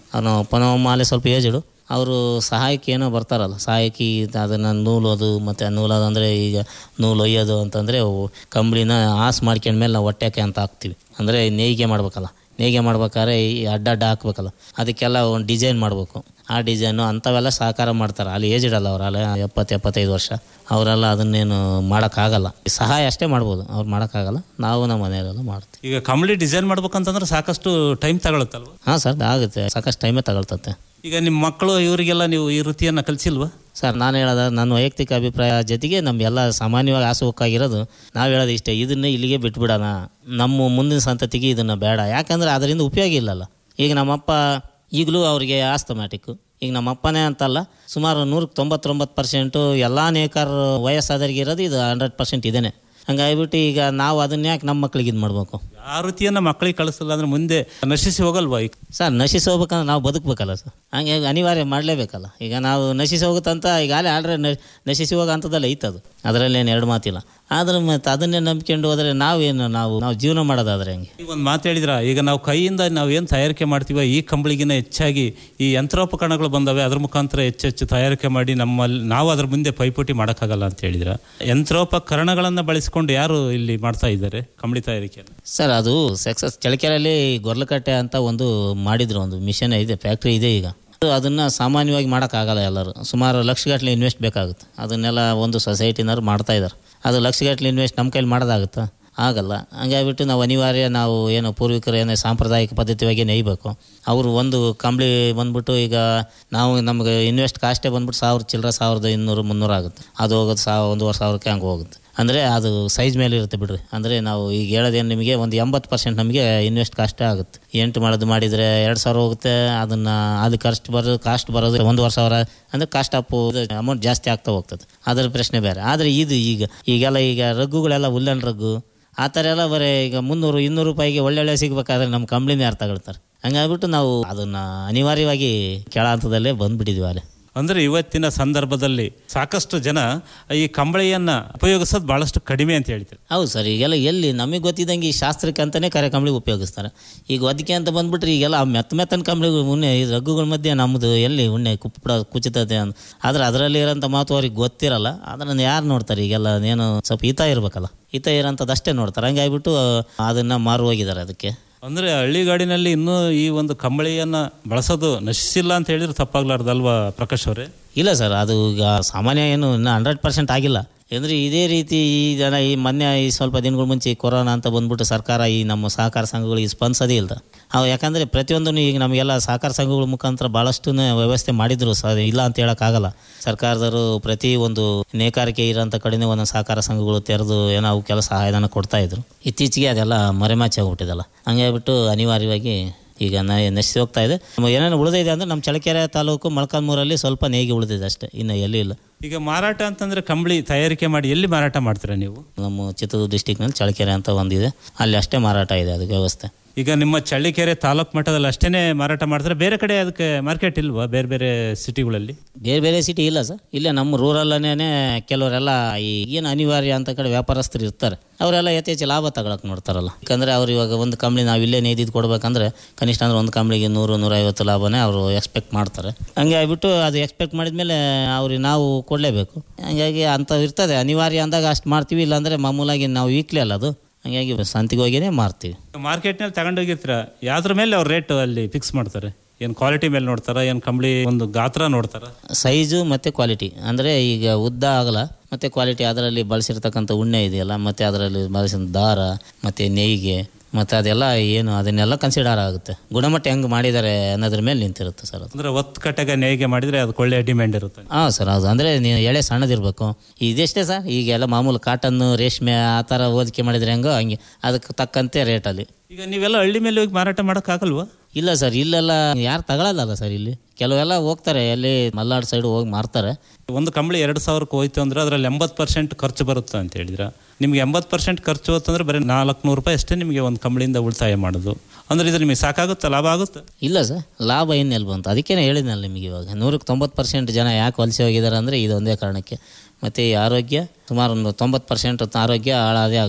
ಅವನು ಅಪ್ಪನ ಮಾಲೆ ಸ್ವಲ್ಪ ಏಜಡು ಅವರು ಸಹಾಯಕ್ಕೆ ಏನೋ ಬರ್ತಾರಲ್ಲ ಸಹಾಯಕ್ಕೆ ಅದನ್ನು ನೂಲೋದು ಮತ್ತು ನೂಲೋದು ಅಂದರೆ ಈಗ ನೂಲು ಒಯ್ಯೋದು ಅಂತಂದರೆ ಅವು ಕಂಬಳಿನ ಆಸ್ ಮಾಡ್ಕೊಂಡ್ಮೇಲೆ ನಾವು ಹೊಟ್ಟೆಕೆ ಅಂತ ಹಾಕ್ತೀವಿ ಅಂದರೆ ನೇಯ್ಗೆ ಮಾಡ್ಬೇಕಲ್ಲ ನೇಯ್ಗೆ ಮಾಡ್ಬೇಕಾದ್ರೆ ಈ ಅಡ್ಡ ಅಡ್ಡ ಹಾಕ್ಬೇಕಲ್ಲ ಅದಕ್ಕೆಲ್ಲ ಒಂದು ಡಿಸೈನ್ ಮಾಡಬೇಕು ಆ ಡಿಸೈನು ಅಂಥವೆಲ್ಲ ಸಹಕಾರ ಮಾಡ್ತಾರೆ ಅಲ್ಲಿ ಏಜ್ ಇಡಲ್ಲ ಅವ್ರು ಅಲ್ಲ ಎಪ್ಪತ್ತು ಎಪ್ಪತ್ತೈದು ವರ್ಷ ಅವರೆಲ್ಲ ಅದನ್ನೇನು ಮಾಡೋಕ್ಕಾಗಲ್ಲ ಸಹಾಯ ಅಷ್ಟೇ ಮಾಡ್ಬೋದು ಅವ್ರು ಮಾಡೋಕ್ಕಾಗಲ್ಲ ನಾವು ನಮ್ಮ ಮನೆಯಲ್ಲೆಲ್ಲ ಮಾಡ್ತೀವಿ ಈಗ ಕಂಬಳಿ ಡಿಸೈನ್ ಮಾಡ್ಬೇಕಂತಂದ್ರೆ ಸಾಕಷ್ಟು ಟೈಮ್ ತಗೊಳುತ್ತಲ್ವ ಹಾಂ ಸರ್ ಆಗುತ್ತೆ ಸಾಕಷ್ಟು ಟೈಮೇ ತಗೊಳ್ತತೆ ಈಗ ನಿಮ್ಮ ಮಕ್ಕಳು ಇವರಿಗೆಲ್ಲ ನೀವು ಈ ವೃತ್ತಿಯನ್ನು ಕಲಿಸಿಲ್ವಾ ಸರ್ ನಾನು ಹೇಳೋದ ನನ್ನ ವೈಯಕ್ತಿಕ ಅಭಿಪ್ರಾಯ ಜೊತೆಗೆ ನಮಗೆಲ್ಲ ಸಾಮಾನ್ಯವಾಗಿ ಆಸಕ್ಕಾಗಿರೋದು ನಾವು ಹೇಳೋದು ಇಷ್ಟೇ ಇದನ್ನೇ ಇಲ್ಲಿಗೆ ಬಿಟ್ಬಿಡೋಣ ನಮ್ಮ ಮುಂದಿನ ಸಂತತಿಗೆ ಇದನ್ನು ಬೇಡ ಯಾಕಂದರೆ ಅದರಿಂದ ಉಪಯೋಗ ಇಲ್ಲಲ್ಲ ಈಗ ನಮ್ಮಪ್ಪ ಈಗಲೂ ಅವರಿಗೆ ಆಸ್ತಮ್ಯಾಟಿಕ್ಕು ಈಗ ನಮ್ಮ ಅಪ್ಪನೇ ಅಂತಲ್ಲ ಸುಮಾರು ನೂರಕ್ಕೆ ತೊಂಬತ್ತೊಂಬತ್ತು ಪರ್ಸೆಂಟು ಎಲ್ಲ ನೇಕಾರ ವಯಸ್ಸಾದವ್ರಿಗೆ ಇರೋದು ಇದು ಹಂಡ್ರೆಡ್ ಪರ್ಸೆಂಟ್ ಇದೇನೆ ಹಂಗಾಗ್ಬಿಟ್ಟು ಈಗ ನಾವು ಅದನ್ನ ಯಾಕೆ ನಮ್ಮ ಮಕ್ಳಿಗೆ ಇದು ಮಾಡಬೇಕು ಆ ವೃತ್ತಿಯನ್ನು ಮಕ್ಕಳಿಗೆ ಕಳಿಸಲ್ಲ ಅಂದ್ರೆ ಮುಂದೆ ನಶಿಸಿ ಹೋಗಲ್ವಾ ಈಗ ಸರ್ ನಶಿಸಿ ಹೋಗ್ಬೇಕಂದ್ರೆ ನಾವು ಬದುಕಬೇಕಲ್ಲ ಸರ್ ಹಂಗೆ ಅನಿವಾರ್ಯ ಮಾಡಲೇಬೇಕಲ್ಲ ಈಗ ನಾವು ನಶಿಸಿ ಹೋಗುತ್ತಂತ ಈಗಾಗಲೇ ಆಲ್ರೆಡಿ ನಶಿಸಿ ಹೋಗೋ ಅಂಥದ್ದೆಲ್ಲ ಐತದು ಅದರಲ್ಲೇನು ಎರಡು ಮಾತಿಲ್ಲ ಆದ್ರೆ ಮತ್ತು ಅದನ್ನೇ ನಂಬ್ಕೊಂಡು ಹೋದರೆ ನಾವೇನು ನಾವು ನಾವು ಜೀವನ ಮಾಡೋದಾದ್ರೆ ಹೆಂಗೆ ಈಗ ಒಂದು ಮಾತು ಹೇಳಿದ್ರ ಈಗ ನಾವು ಕೈಯಿಂದ ನಾವು ಏನು ತಯಾರಿಕೆ ಮಾಡ್ತೀವೋ ಈ ಕಂಬಳಿಗಿನ ಹೆಚ್ಚಾಗಿ ಈ ಯಂತ್ರೋಪಕರಣಗಳು ಬಂದವೆ ಅದ್ರ ಮುಖಾಂತರ ಹೆಚ್ಚು ಹೆಚ್ಚು ತಯಾರಿಕೆ ಮಾಡಿ ನಮ್ಮಲ್ಲಿ ನಾವು ಅದ್ರ ಮುಂದೆ ಪೈಪೋಟಿ ಮಾಡೋಕ್ಕಾಗಲ್ಲ ಅಂತ ಹೇಳಿದ್ರ ಯಂತ್ರೋಪಕರಣಗಳನ್ನು ಬಳಸಿಕೊಂಡು ಯಾರು ಇಲ್ಲಿ ಮಾಡ್ತಾ ಇದ್ದಾರೆ ಕಂಬಳಿ ತಯಾರಿಕೆಯನ್ನು ಸರ್ ಅದು ಸಕ್ಸಸ್ ಚಳಕೆರೆಯಲ್ಲಿ ಗೊರ್ಲಕಟ್ಟೆ ಅಂತ ಒಂದು ಮಾಡಿದ್ರು ಒಂದು ಮಿಷನ್ ಇದೆ ಫ್ಯಾಕ್ಟ್ರಿ ಇದೆ ಈಗ ಅದು ಅದನ್ನು ಸಾಮಾನ್ಯವಾಗಿ ಮಾಡೋಕ್ಕಾಗಲ್ಲ ಎಲ್ಲರೂ ಸುಮಾರು ಲಕ್ಷಗಟ್ಟಲೆ ಇನ್ವೆಸ್ಟ್ ಬೇಕಾಗುತ್ತೆ ಅದನ್ನೆಲ್ಲ ಒಂದು ಸೊಸೈಟಿನವ್ರು ಮಾಡ್ತಾ ಇದ್ದಾರೆ ಅದು ಲಕ್ಷಗಟ್ಟಲೆ ಇನ್ವೆಸ್ಟ್ ನಮ್ಮ ಕೈಲಿ ಮಾಡೋದಾಗುತ್ತಾ ಆಗಲ್ಲ ಹಂಗಾಗ್ಬಿಟ್ಟು ನಾವು ಅನಿವಾರ್ಯ ನಾವು ಏನು ಪೂರ್ವಿಕರು ಏನೋ ಸಾಂಪ್ರದಾಯಿಕ ಪದ್ಧತಿಯಾಗಿ ನೇಯ್ಬೇಕು ಅವರು ಒಂದು ಕಂಬಳಿ ಬಂದ್ಬಿಟ್ಟು ಈಗ ನಾವು ನಮಗೆ ಇನ್ವೆಸ್ಟ್ ಕಾಸ್ಟೇ ಬಂದ್ಬಿಟ್ಟು ಸಾವಿರ ಚಿಲ್ಲರೆ ಸಾವಿರದ ಇನ್ನೂರು ಮುನ್ನೂರು ಆಗುತ್ತೆ ಅದು ಹೋಗೋದು ಸಾವಿರ ಒಂದೂವರೆ ಸಾವಿರಕ್ಕೆ ಹಂಗೆ ಹೋಗುತ್ತೆ ಅಂದರೆ ಅದು ಸೈಜ್ ಮೇಲೆ ಇರುತ್ತೆ ಬಿಡ್ರಿ ಅಂದರೆ ನಾವು ಈಗ ಹೇಳೋದೇನು ನಿಮಗೆ ಒಂದು ಎಂಬತ್ತು ಪರ್ಸೆಂಟ್ ನಮಗೆ ಇನ್ವೆಸ್ಟ್ ಕಾಸ್ಟೇ ಆಗುತ್ತೆ ಎಂಟು ಮಾಡೋದು ಮಾಡಿದರೆ ಎರಡು ಸಾವಿರ ಹೋಗುತ್ತೆ ಅದನ್ನು ಅದು ಖರ್ಚು ಬರೋದು ಕಾಸ್ಟ್ ಬರೋದು ಒಂದೂವರೆ ಸಾವಿರ ಅಂದರೆ ಕಾಸ್ಟ್ ಅಪ್ಪು ಅಮೌಂಟ್ ಜಾಸ್ತಿ ಆಗ್ತಾ ಹೋಗ್ತದೆ ಅದರ ಪ್ರಶ್ನೆ ಬೇರೆ ಆದರೆ ಇದು ಈಗ ಈಗೆಲ್ಲ ಈಗ ರಗ್ಗುಗಳೆಲ್ಲ ಉಲ್ಲನ್ ರಗ್ಗು ಆ ಥರ ಎಲ್ಲ ಬರೀ ಈಗ ಮುನ್ನೂರು ಇನ್ನೂರು ರೂಪಾಯಿಗೆ ಒಳ್ಳೊಳ್ಳೆ ಸಿಗ್ಬೇಕಾದ್ರೆ ನಮ್ಮ ಕಂಪ್ನಿನೇ ಯಾರು ತಗೊಳ್ತಾರೆ ಹಂಗಾಗ್ಬಿಟ್ಟು ನಾವು ಅದನ್ನು ಅನಿವಾರ್ಯವಾಗಿ ಕೆಳ ಹಂತದಲ್ಲೇ ಬಂದ್ಬಿಟ್ಟಿದ್ವಿ ಅಲ್ಲೇ ಅಂದರೆ ಇವತ್ತಿನ ಸಂದರ್ಭದಲ್ಲಿ ಸಾಕಷ್ಟು ಜನ ಈ ಕಂಬಳಿಯನ್ನು ಉಪಯೋಗಿಸೋದು ಭಾಳಷ್ಟು ಕಡಿಮೆ ಅಂತ ಹೇಳ್ತಾರೆ ಹೌದು ಸರ್ ಈಗೆಲ್ಲ ಎಲ್ಲಿ ನಮಗೆ ಗೊತ್ತಿದ್ದಂಗೆ ಈ ಶಾಸ್ತ್ರಕ್ಕೆ ಅಂತಲೇ ಕರೆ ಕಂಬಳಿಗೆ ಉಪಯೋಗಿಸ್ತಾರೆ ಈಗ ಒದಕೆ ಅಂತ ಬಂದ್ಬಿಟ್ರೆ ಈಗೆಲ್ಲ ಆ ಮೆತ್ತ ಮೆತ್ತನ ಕಂಬಳಿಗೆ ಉಣ್ಣೆ ಈ ರಗ್ಗುಗಳ ಮಧ್ಯೆ ನಮ್ಮದು ಎಲ್ಲಿ ಉಣ್ಣೆ ಕುಪ್ಪಡ ಕುಚಿತತೆ ಅಂತ ಆದರೆ ಅದರಲ್ಲಿ ಇರೋಂಥ ಮಾತು ಅವ್ರಿಗೆ ಗೊತ್ತಿರಲ್ಲ ಅದನ್ನು ಯಾರು ನೋಡ್ತಾರೆ ಈಗೆಲ್ಲ ಏನು ಸ್ವಲ್ಪ ಹಿತ ಇರಬೇಕಲ್ಲ ಹಿತ ಇರೋಂಥದ್ದು ಅಷ್ಟೇ ನೋಡ್ತಾರೆ ಹಂಗಾಗ್ಬಿಟ್ಟು ಅದನ್ನು ಮಾರು ಹೋಗಿದ್ದಾರೆ ಅದಕ್ಕೆ ಅಂದರೆ ಹಳ್ಳಿಗಾಡಿನಲ್ಲಿ ಇನ್ನೂ ಈ ಒಂದು ಕಂಬಳಿಯನ್ನು ಬಳಸೋದು ನಶಿಸಿಲ್ಲ ಅಂತ ಹೇಳಿದ್ರೆ ತಪ್ಪಾಗ್ಲಾರ್ದಲ್ವಾ ಪ್ರಕಾಶ್ ಅವರೇ ಇಲ್ಲ ಸರ್ ಅದು ಈಗ ಸಾಮಾನ್ಯ ಏನು ಇನ್ನೂ ಹಂಡ್ರೆಡ್ ಪರ್ಸೆಂಟ್ ಆಗಿಲ್ಲ ಅಂದರೆ ಇದೇ ರೀತಿ ಈ ಜನ ಈ ಮೊನ್ನೆ ಈ ಸ್ವಲ್ಪ ದಿನಗಳ ಮುಂಚೆ ಈ ಕೊರೋನಾ ಅಂತ ಬಂದ್ಬಿಟ್ಟು ಸರ್ಕಾರ ಈ ನಮ್ಮ ಸಹಕಾರ ಸಂಘಗಳಿಗೆ ಸ್ಪಂದಿಸೋದೇ ಇಲ್ಲ ಅವು ಯಾಕಂದರೆ ಪ್ರತಿಯೊಂದನ್ನು ಈಗ ನಮಗೆಲ್ಲ ಸಹಕಾರ ಸಂಘಗಳ ಮುಖಾಂತರ ಭಾಳಷ್ಟು ವ್ಯವಸ್ಥೆ ಮಾಡಿದ್ರು ಸ ಇಲ್ಲ ಅಂತ ಹೇಳೋಕ್ಕಾಗಲ್ಲ ಸರ್ಕಾರದವರು ಪ್ರತಿ ಒಂದು ನೇಕಾರಿಕೆ ಇರೋಂಥ ಕಡೆನೇ ಒಂದೊಂದು ಸಹಕಾರ ಸಂಘಗಳು ತೆರೆದು ಏನೋ ಅವಕ್ಕೆಲ್ಲ ಸಹಾಯಧನ ಕೊಡ್ತಾ ಇದ್ರು ಇತ್ತೀಚೆಗೆ ಅದೆಲ್ಲ ಮರೆಮಾಚಿ ಆಗ್ಬಿಟ್ಟಿದಲ್ಲ ಹಂಗಾಗ್ಬಿಟ್ಟು ಅನಿವಾರ್ಯವಾಗಿ ಈಗ ನ ನಶಿಸಿ ಹೋಗ್ತಾ ಇದೆ ನಮ್ಮ ಏನೇನು ಉಳಿದಿದೆ ಅಂದರೆ ನಮ್ಮ ಚಳ್ಳಕೆರೆ ತಾಲೂಕು ಮೊಳಕಾಲ್ಮೂರಲ್ಲಿ ಸ್ವಲ್ಪ ನೇಯ್ಗೆ ಉಳಿದಿದೆ ಅಷ್ಟೇ ಇನ್ನು ಎಲ್ಲಿ ಇಲ್ಲ ಈಗ ಮಾರಾಟ ಅಂತಂದ್ರೆ ಕಂಬಳಿ ತಯಾರಿಕೆ ಮಾಡಿ ಎಲ್ಲಿ ಮಾರಾಟ ಮಾಡ್ತೀರಾ ನೀವು ನಮ್ಮ ಚಿತ್ರದುರ್ಗ ಡಿಸ್ಟಿಕ್ನಲ್ಲಿ ಚಳ್ಳಕೆರೆ ಅಂತ ಒಂದಿದೆ ಅಲ್ಲಿ ಅಷ್ಟೇ ಮಾರಾಟ ಇದೆ ಅದಕ್ಕೆ ವ್ಯವಸ್ಥೆ ಈಗ ನಿಮ್ಮ ಚಳ್ಳಿಕೆರೆ ತಾಲೂಕು ಮಟ್ಟದಲ್ಲಿ ಅಷ್ಟೇನೆ ಮಾರಾಟ ಮಾಡ್ತಾರೆ ಬೇರೆ ಕಡೆ ಅದಕ್ಕೆ ಮಾರ್ಕೆಟ್ ಇಲ್ವಾ ಬೇರೆ ಬೇರೆ ಸಿಟಿಗಳಲ್ಲಿ ಬೇರೆ ಬೇರೆ ಸಿಟಿ ಇಲ್ಲ ಸರ್ ಇಲ್ಲೇ ನಮ್ಮ ರೂರಲ್ಲೇ ಕೆಲವರೆಲ್ಲ ಈ ಏನು ಅನಿವಾರ್ಯ ಅಂತ ಕಡೆ ವ್ಯಾಪಾರಸ್ಥರು ಇರ್ತಾರೆ ಅವರೆಲ್ಲ ಯಥೇಚ್ಛ ಲಾಭ ತಗೊಳಕ್ಕೆ ನೋಡ್ತಾರಲ್ಲ ಯಾಕಂದರೆ ಅವ್ರು ಇವಾಗ ಒಂದು ಕಂಬಳಿ ನಾವು ಇಲ್ಲೇ ನೇಯ್ದಿದ್ದು ಕೊಡ್ಬೇಕಂದ್ರೆ ಕನಿಷ್ಠ ಅಂದ್ರೆ ಒಂದು ಕಂಬಳಿಗೆ ನೂರು ನೂರೈವತ್ತು ಲಾಭನೇ ಅವರು ಎಕ್ಸ್ಪೆಕ್ಟ್ ಮಾಡ್ತಾರೆ ಹಂಗೆ ಆಗ್ಬಿಟ್ಟು ಅದು ಎಕ್ಸ್ಪೆಕ್ಟ್ ಮಾಡಿದ್ಮೇಲೆ ಅವ್ರಿಗೆ ನಾವು ಕೊಡಲೇಬೇಕು ಹಂಗಾಗಿ ಅಂಥವು ಇರ್ತದೆ ಅನಿವಾರ್ಯ ಅಂದಾಗ ಅಷ್ಟು ಮಾಡ್ತೀವಿ ಇಲ್ಲಾಂದರೆ ಮಾಮೂಲಾಗಿ ನಾವು ವೀಕ್ಲಿ ಅಲ್ಲ ಅದು ಹಂಗಾಗಿ ಸಂತಿಗೆ ಹೋಗಿನೇ ಮಾರ್ತೀವಿ ಮಾರ್ಕೆಟ್ನಲ್ಲಿ ತಗೊಂಡೋಗಿರ್ತೀರ ಯಾವ್ದ್ರ ಮೇಲೆ ಅವ್ರು ರೇಟ್ ಅಲ್ಲಿ ಫಿಕ್ಸ್ ಮಾಡ್ತಾರೆ ಏನು ಕ್ವಾಲಿಟಿ ಮೇಲೆ ನೋಡ್ತಾರ ಏನು ಕಂಬಳಿ ಒಂದು ಗಾತ್ರ ನೋಡ್ತಾರ ಸೈಜು ಮತ್ತು ಕ್ವಾಲಿಟಿ ಅಂದರೆ ಈಗ ಉದ್ದ ಆಗಲ್ಲ ಮತ್ತು ಕ್ವಾಲಿಟಿ ಅದರಲ್ಲಿ ಬಳಸಿರ್ತಕ್ಕಂಥ ಉಣ್ಣೆ ಇದೆಯಲ್ಲ ಮತ್ತು ಅದರಲ್ಲಿ ಬಳಸಿದ ದಾರ ಮತ್ತು ನೇಯ್ಗೆ ಮತ್ತು ಅದೆಲ್ಲ ಏನು ಅದನ್ನೆಲ್ಲ ಕನ್ಸಿಡರ್ ಆಗುತ್ತೆ ಗುಣಮಟ್ಟ ಹೆಂಗೆ ಮಾಡಿದ್ದಾರೆ ಅನ್ನೋದ್ರ ಮೇಲೆ ನಿಂತಿರುತ್ತೆ ಸರ್ ಅದು ಅಂದ್ರೆ ಒತ್ತು ಕಟ್ಟೆಗೆ ನೇಯ್ಗೆ ಮಾಡಿದ್ರೆ ಅದಕ್ಕೆ ಒಳ್ಳೆ ಡಿಮ್ಯಾಂಡ್ ಇರುತ್ತೆ ಹಾಂ ಸರ್ ಹೌದು ಅಂದರೆ ನೀವು ಎಳೆ ಸಣ್ಣದಿರಬೇಕು ಇದೆಷ್ಟೇ ಸರ್ ಈಗೆಲ್ಲ ಮಾಮೂಲು ಕಾಟನ್ನು ರೇಷ್ಮೆ ಆ ಥರ ಹೋಲಿಕೆ ಮಾಡಿದ್ರೆ ಹೆಂಗೋ ಹಂಗೆ ಅದಕ್ಕೆ ತಕ್ಕಂತೆ ರೇಟಲ್ಲಿ ಈಗ ನೀವೆಲ್ಲ ಹಳ್ಳಿ ಮೇಲೆ ಹೋಗಿ ಮಾರಾಟ ಮಾಡೋಕ್ಕಾಗಲ್ವಾ ಇಲ್ಲ ಸರ್ ಇಲ್ಲೆಲ್ಲ ಯಾರು ತಗೊಳ್ಳಲ್ಲ ಸರ್ ಇಲ್ಲಿ ಕೆಲವೆಲ್ಲ ಹೋಗ್ತಾರೆ ಎಲ್ಲಿ ಮಲ್ನಾಡು ಸೈಡ್ ಹೋಗಿ ಮಾರ್ತಾರೆ ಒಂದು ಕಂಬಳಿ ಎರಡು ಸಾವಿರಕ್ಕೆ ಹೋಯ್ತು ಅಂದ್ರೆ ಅದರಲ್ಲಿ ಎಂಬತ್ತು ಪರ್ಸೆಂಟ್ ಖರ್ಚು ಬರುತ್ತೆ ಅಂತ ಹೇಳಿದ್ರ ನಿಮ್ಗೆ ಎಂಬತ್ತು ಪರ್ಸೆಂಟ್ ಖರ್ಚು ಹೋತಂದ್ರೆ ಬರೀ ನಾಲ್ಕುನೂರು ರೂಪಾಯಿ ಅಷ್ಟೇ ನಿಮಗೆ ಒಂದು ಕಂಬಳಿಯಿಂದ ಉಳಿತಾಯ ಮಾಡೋದು ಅಂದ್ರೆ ಇದು ನಿಮಗೆ ಸಾಕಾಗುತ್ತಾ ಲಾಭ ಆಗುತ್ತೆ ಇಲ್ಲ ಸರ್ ಲಾಭ ಇನ್ನೆಲ್ಲಿ ಬಂತು ಅದಕ್ಕೇ ಹೇಳಿದ್ನಲ್ಲ ನಿಮಗೆ ಇವಾಗ ನೂರಕ್ಕೆ ತೊಂಬತ್ತು ಪರ್ಸೆಂಟ್ ಜನ ಯಾಕೆ ವಲಸೆ ಹೋಗಿದ್ದಾರೆ ಅಂದರೆ ಇದೊಂದೇ ಕಾರಣಕ್ಕೆ ಮತ್ತು ಈ ಆರೋಗ್ಯ ಸುಮಾರು ಒಂದು ತೊಂಬತ್ತು ಪರ್ಸೆಂಟ್ ಆರೋಗ್ಯ ಹಾಳಾದೇ ಆಗುತ್ತೆ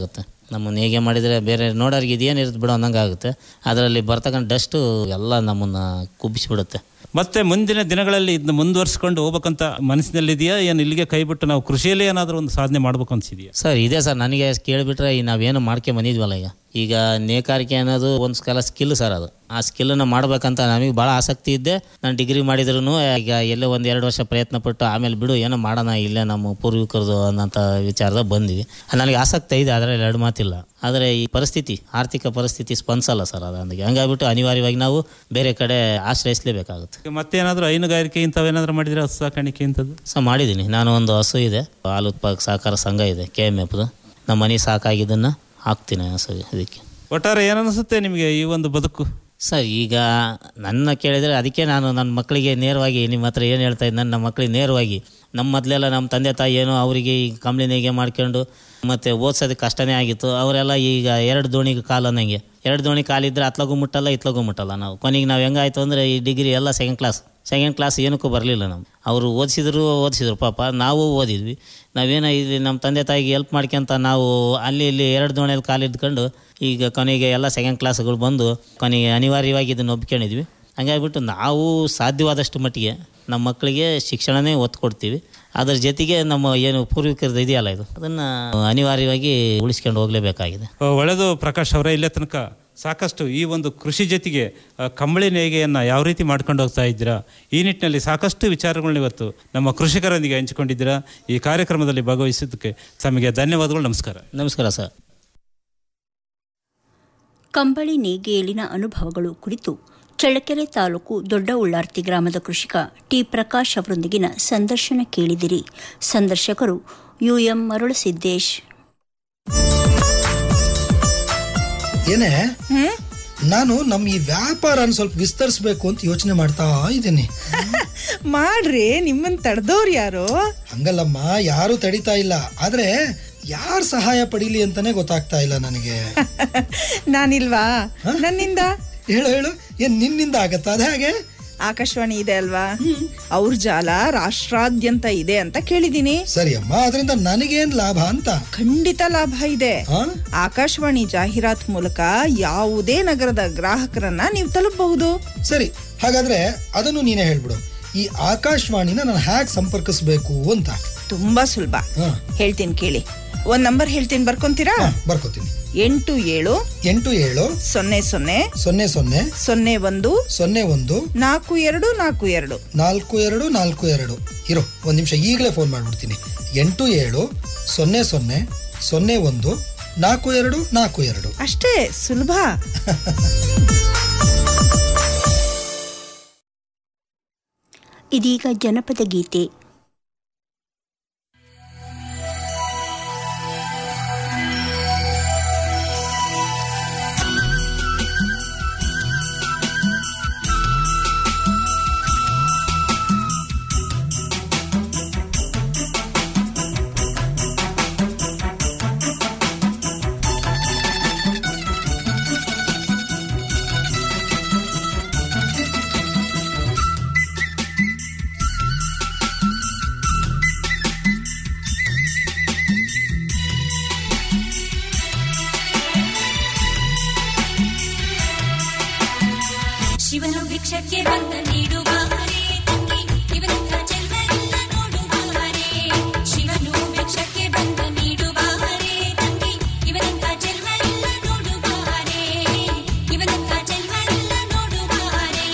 ನಮ್ಮ ನೇಯ್ಗೆ ಮಾಡಿದರೆ ಬೇರೆ ನೋಡೋರಿಗೆ ಇದೇನು ಇರುತ್ತೆ ಬಿಡು ಅನ್ನಂಗೆ ಆಗುತ್ತೆ ಅದರಲ್ಲಿ ಬರ್ತಕ್ಕಂಥ ಡಸ್ಟು ಎಲ್ಲ ನಮ್ಮನ್ನು ಕುಬ್ಬಿಸಿಬಿಡುತ್ತೆ ಮತ್ತೆ ಮುಂದಿನ ದಿನಗಳಲ್ಲಿ ಇದನ್ನ ಮುಂದುವರಿಸ್ಕೊಂಡು ಹೋಗ್ಬೇಕಂತ ಮನಸ್ಸಿನಲ್ಲಿದೆಯಾ ಏನು ಇಲ್ಲಿಗೆ ಕೈ ಬಿಟ್ಟು ನಾವು ಕೃಷಿಯಲ್ಲಿ ಏನಾದರೂ ಒಂದು ಸಾಧನೆ ಮಾಡ್ಬೇಕು ಅನ್ಸಿದೆಯಾ ಸರ್ ಇದೆ ಸರ್ ನನಗೆ ಕೇಳಿಬಿಟ್ರೆ ಈ ನಾವೇನು ಮಾಡ್ಕೊಂಡ್ ಬಂದಿದ್ವಲ್ಲ ಈಗ ಈಗ ನೇಕಾರಿಕೆ ಅನ್ನೋದು ಒಂದು ಕಾಲ ಸ್ಕಿಲ್ ಸರ್ ಅದು ಆ ಸ್ಕಿಲ್ಲನ್ನು ಮಾಡ್ಬೇಕಂತ ನಮಗೆ ಭಾಳ ಆಸಕ್ತಿ ಇದ್ದೆ ನಾನು ಡಿಗ್ರಿ ಮಾಡಿದ್ರು ಈಗ ಎಲ್ಲೇ ಒಂದು ಎರಡು ವರ್ಷ ಪ್ರಯತ್ನ ಪಟ್ಟು ಆಮೇಲೆ ಬಿಡು ಏನೋ ಮಾಡೋಣ ಇಲ್ಲೇ ನಮ್ಮ ಪೂರ್ವಿಕರದು ಅನ್ನೋಂಥ ವಿಚಾರದಾಗ ಬಂದ್ವಿ ನನಗೆ ಆಸಕ್ತಿ ಇದೆ ಅದರಲ್ಲಿ ಎರಡು ಮಾತಿಲ್ಲ ಆದರೆ ಈ ಪರಿಸ್ಥಿತಿ ಆರ್ಥಿಕ ಪರಿಸ್ಥಿತಿ ಸ್ಪಂದಿಸಲ್ಲ ಸರ್ ಅದು ಅಂದಿಗೆ ಹಂಗಾಗ್ಬಿಟ್ಟು ಅನಿವಾರ್ಯವಾಗಿ ನಾವು ಬೇರೆ ಕಡೆ ಆಶ್ರಯಿಸಲೇಬೇಕಾಗುತ್ತೆ ಮತ್ತೇನಾದರೂ ಹೈನುಗಾರಿಕೆ ಇಂಥವೇನಾದರೂ ಮಾಡಿದ್ರೆ ಹಸು ಸಾಕಾಣಿಕೆ ಇಂಥದ್ದು ಸೊ ಮಾಡಿದ್ದೀನಿ ನಾನು ಒಂದು ಹಸು ಇದೆ ಹಾಲು ಉತ್ಪಾದಕ ಸಹಕಾರ ಸಂಘ ಇದೆ ಕೆ ಎಮ್ ಎಫ್ದು ನಮ್ಮ ಮನೆ ಸಾಕಾಗಿದ್ದನ್ನು ಹಾಕ್ತೀನಿ ಹಸು ಇದಕ್ಕೆ ಒಟ್ಟಾರೆ ಏನನ್ನಿಸುತ್ತೆ ನಿಮಗೆ ಈ ಒಂದು ಬದುಕು ಸರ್ ಈಗ ನನ್ನ ಕೇಳಿದರೆ ಅದಕ್ಕೆ ನಾನು ನನ್ನ ಮಕ್ಕಳಿಗೆ ನೇರವಾಗಿ ನಿಮ್ಮ ಹತ್ರ ಏನು ಹೇಳ್ತಾ ಇದ್ದೆ ನನ್ನ ಮಕ್ಕಳಿಗೆ ನೇರವಾಗಿ ನಮ್ಮ ಮೊದಲೆಲ್ಲ ನಮ್ಮ ತಂದೆ ತಾಯಿ ಏನೋ ಅವರಿಗೆ ಈ ಕಂಬಳಿ ನೇಯ್ಗೆ ಮಾಡ್ಕೊಂಡು ಮತ್ತು ಓದ್ಸೋದಕ್ಕೆ ಕಷ್ಟನೇ ಆಗಿತ್ತು ಅವರೆಲ್ಲ ಈಗ ಎರಡು ದೋಣಿಗೆ ಕಾಲು ಅನ್ನಂಗೆ ಎರಡು ದೋಣಿ ಕಾಲಿದ್ರೆ ಅತ್ಲಗೂ ಮುಟ್ಟಲ್ಲ ಇತ್ಲಗೂ ಮುಟ್ಟಲ್ಲ ನಾವು ಕೊನೆಗೆ ನಾವು ಹೆಂಗಾಯ್ತು ಅಂದರೆ ಈ ಡಿಗ್ರಿ ಎಲ್ಲ ಸೆಕೆಂಡ್ ಕ್ಲಾಸ್ ಸೆಕೆಂಡ್ ಕ್ಲಾಸ್ ಏನಕ್ಕೂ ಬರಲಿಲ್ಲ ನಾವು ಅವರು ಓದಿಸಿದ್ರು ಓದಿಸಿದ್ರು ಪಾಪ ನಾವು ಓದಿದ್ವಿ ನಾವೇನೋ ಇಲ್ಲಿ ನಮ್ಮ ತಂದೆ ತಾಯಿಗೆ ಹೆಲ್ಪ್ ಮಾಡ್ಕೊಂತ ನಾವು ಅಲ್ಲಿ ಇಲ್ಲಿ ಎರಡು ದೋಣಿಯಲ್ಲಿ ಕಾಲಿದ್ಕೊಂಡು ಈಗ ಕೊನೆಗೆ ಎಲ್ಲ ಸೆಕೆಂಡ್ ಕ್ಲಾಸ್ಗಳು ಬಂದು ಕೊನೆಗೆ ಅನಿವಾರ್ಯವಾಗಿ ಇದನ್ನು ಒಪ್ಕೊಂಡಿದ್ವಿ ಹಂಗಾಗ್ಬಿಟ್ಟು ನಾವು ಸಾಧ್ಯವಾದಷ್ಟು ಮಟ್ಟಿಗೆ ನಮ್ಮ ಮಕ್ಕಳಿಗೆ ಶಿಕ್ಷಣನೇ ಒತ್ತು ಕೊಡ್ತೀವಿ ಅದ್ರ ಜೊತೆಗೆ ನಮ್ಮ ಏನು ಪೂರ್ವಿಕರದ್ದು ಇದೆಯಲ್ಲ ಇದು ಅದನ್ನು ಅನಿವಾರ್ಯವಾಗಿ ಉಳಿಸ್ಕೊಂಡು ಹೋಗಲೇಬೇಕಾಗಿದೆ ಆ, ಒಳ್ಳೆಯದು ಪ್ರಕಾಶ್ ಅವರೇ ಇಲ್ಲೇ ತನಕ ಸಾಕಷ್ಟು ಈ ಒಂದು ಕೃಷಿ ಜೊತೆಗೆ ಆ, ಕಂಬಳಿ ನೇಯ್ಗೆಯನ್ನು ಯಾವ ರೀತಿ ಮಾಡ್ಕೊಂಡು ಹೋಗ್ತಾ ಇದ್ದೀರಾ ಈ ನಿಟ್ಟಿನಲ್ಲಿ ಸಾಕಷ್ಟು ವಿಚಾರಗಳನ್ನ ಇವತ್ತು ನಮ್ಮ ಕೃಷಿಕರೊಂದಿಗೆ ಹಂಚಿಕೊಂಡಿದ್ದೀರಾ ಈ ಕಾರ್ಯಕ್ರಮದಲ್ಲಿ ಭಾಗವಹಿಸಿದ್ದಕ್ಕೆ ತಮಗೆ ಧನ್ಯವಾದಗಳು ನಮಸ್ಕಾರ ನಮಸ್ಕಾರ ಸರ್ ಕಂಬಳಿ ನೇಯ್ಗೆಯಲ್ಲಿನ ಅನುಭವಗಳು ಕುರಿತು ಚಳ್ಳಕೆರೆ ತಾಲೂಕು ದೊಡ್ಡ ಉಳ್ಳಾರ್ತಿ ಗ್ರಾಮದ ಕೃಷಿಕ ಟಿ ಪ್ರಕಾಶ್ ಅವರೊಂದಿಗಿನ ಸಂದರ್ಶನ ಕೇಳಿದಿರಿ ಸಂದರ್ಶಕರು ಯುಎಂ ಮರುಳಸಿದ್ದೇಶ್ ಏನೇ ನಾನು ನಮ್ಮ ಈ ವ್ಯಾಪಾರನ ಸ್ವಲ್ಪ ವಿಸ್ತರಿಸ್ಬೇಕು ಅಂತ ಯೋಚನೆ ಮಾಡ್ತಾ ಇದ್ದೀನಿ ಮಾಡ್ರಿ ನಿಮ್ಮನ್ ತಡೆದವ್ರು ಯಾರು ಹಂಗಲ್ಲಮ್ಮ ಯಾರು ತಡಿತಾ ಇಲ್ಲ ಆದ್ರೆ ಯಾರ್ ಸಹಾಯ ಪಡೀಲಿ ಅಂತಾನೆ ಗೊತ್ತಾಗ್ತಾ ಇಲ್ಲ ನನಗೆ ನಾನಿಲ್ವಾ ನನ್ನಿಂದ ಹೇಳು ಹೇಳು ಏನ್ ನಿನ್ನಿಂದ ಆಗತ್ತಾ ಅದೇ ಹಾಗೆ ಆಕಾಶವಾಣಿ ಇದೆ ಅಲ್ವಾ ಅವ್ರ ಜಾಲ ರಾಷ್ಟ್ರಾದ್ಯಂತ ಇದೆ ಅಂತ ಕೇಳಿದೀನಿ ಸರಿ ಅಮ್ಮ ಅದರಿಂದ ನನಗೇನ್ ಲಾಭ ಅಂತ ಖಂಡಿತ ಲಾಭ ಇದೆ ಆಕಾಶವಾಣಿ ಜಾಹೀರಾತ್ ಮೂಲಕ ಯಾವುದೇ ನಗರದ ಗ್ರಾಹಕರನ್ನ ನೀವು ತಲುಪಬಹುದು ಸರಿ ಹಾಗಾದ್ರೆ ಅದನ್ನು ನೀನೇ ಹೇಳ್ಬಿಡು ಈ ಆಕಾಶವಾಣಿನ ನಾನು ಹ್ಯಾಕ್ ಸಂಪರ್ಕಿಸ್ಬೇಕು ಅಂತ ತುಂಬಾ ಸುಲಭ ಹೇಳ್ತೀನಿ ಕೇಳಿ ಒಂದ್ ನಂಬರ್ ಹೇಳ್ತೀನಿ ಬರ್ಕೊಂತೀರಾ ಬರ್ಕೋತೀನಿ ಎಂಟು ಏಳು ಎಂಟು ಏಳು ಸೊನ್ನೆ ಸೊನ್ನೆ ಸೊನ್ನೆ ಸೊನ್ನೆ ಸೊನ್ನೆ ಒಂದು ಸೊನ್ನೆ ಒಂದು ನಾಲ್ಕು ಎರಡು ನಾಲ್ಕು ಎರಡು ನಾಲ್ಕು ಎರಡು ನಾಲ್ಕು ಎರಡು ಇರೋ ಒಂದು ನಿಮಿಷ ಈಗಲೇ ಫೋನ್ ಮಾಡ್ಬಿಡ್ತೀನಿ ಎಂಟು ಏಳು ಸೊನ್ನೆ ಸೊನ್ನೆ ಸೊನ್ನೆ ಒಂದು ನಾಲ್ಕು ಎರಡು ನಾಲ್ಕು ಎರಡು ಅಷ್ಟೇ ಸುಲಭ ಇದೀಗ ಜನಪದ ಗೀತೆ ಶಿವನು ಭಿಕ್ಷಕ್ಕೆ ಬಂದ ನೀಡುವಾರೆ ತಂಗಿ ಇವನಿಂದ ಜನ್ಮವೆಲ್ಲ ನೋಡುವಾರೆ ಶಿವನು ಭಿಕ್ಷಕ್ಕೆ ಬಂದ ನೀಡುವಾರೆ ತಂಗಿ ಇವನಿಂದ ಜನ್ಮವೆಲ್ಲ ನೋಡುವಾರೆ ಇವನಿಂದ ಜನ್ಮವೆಲ್ಲ ನೋಡುವಾರೆ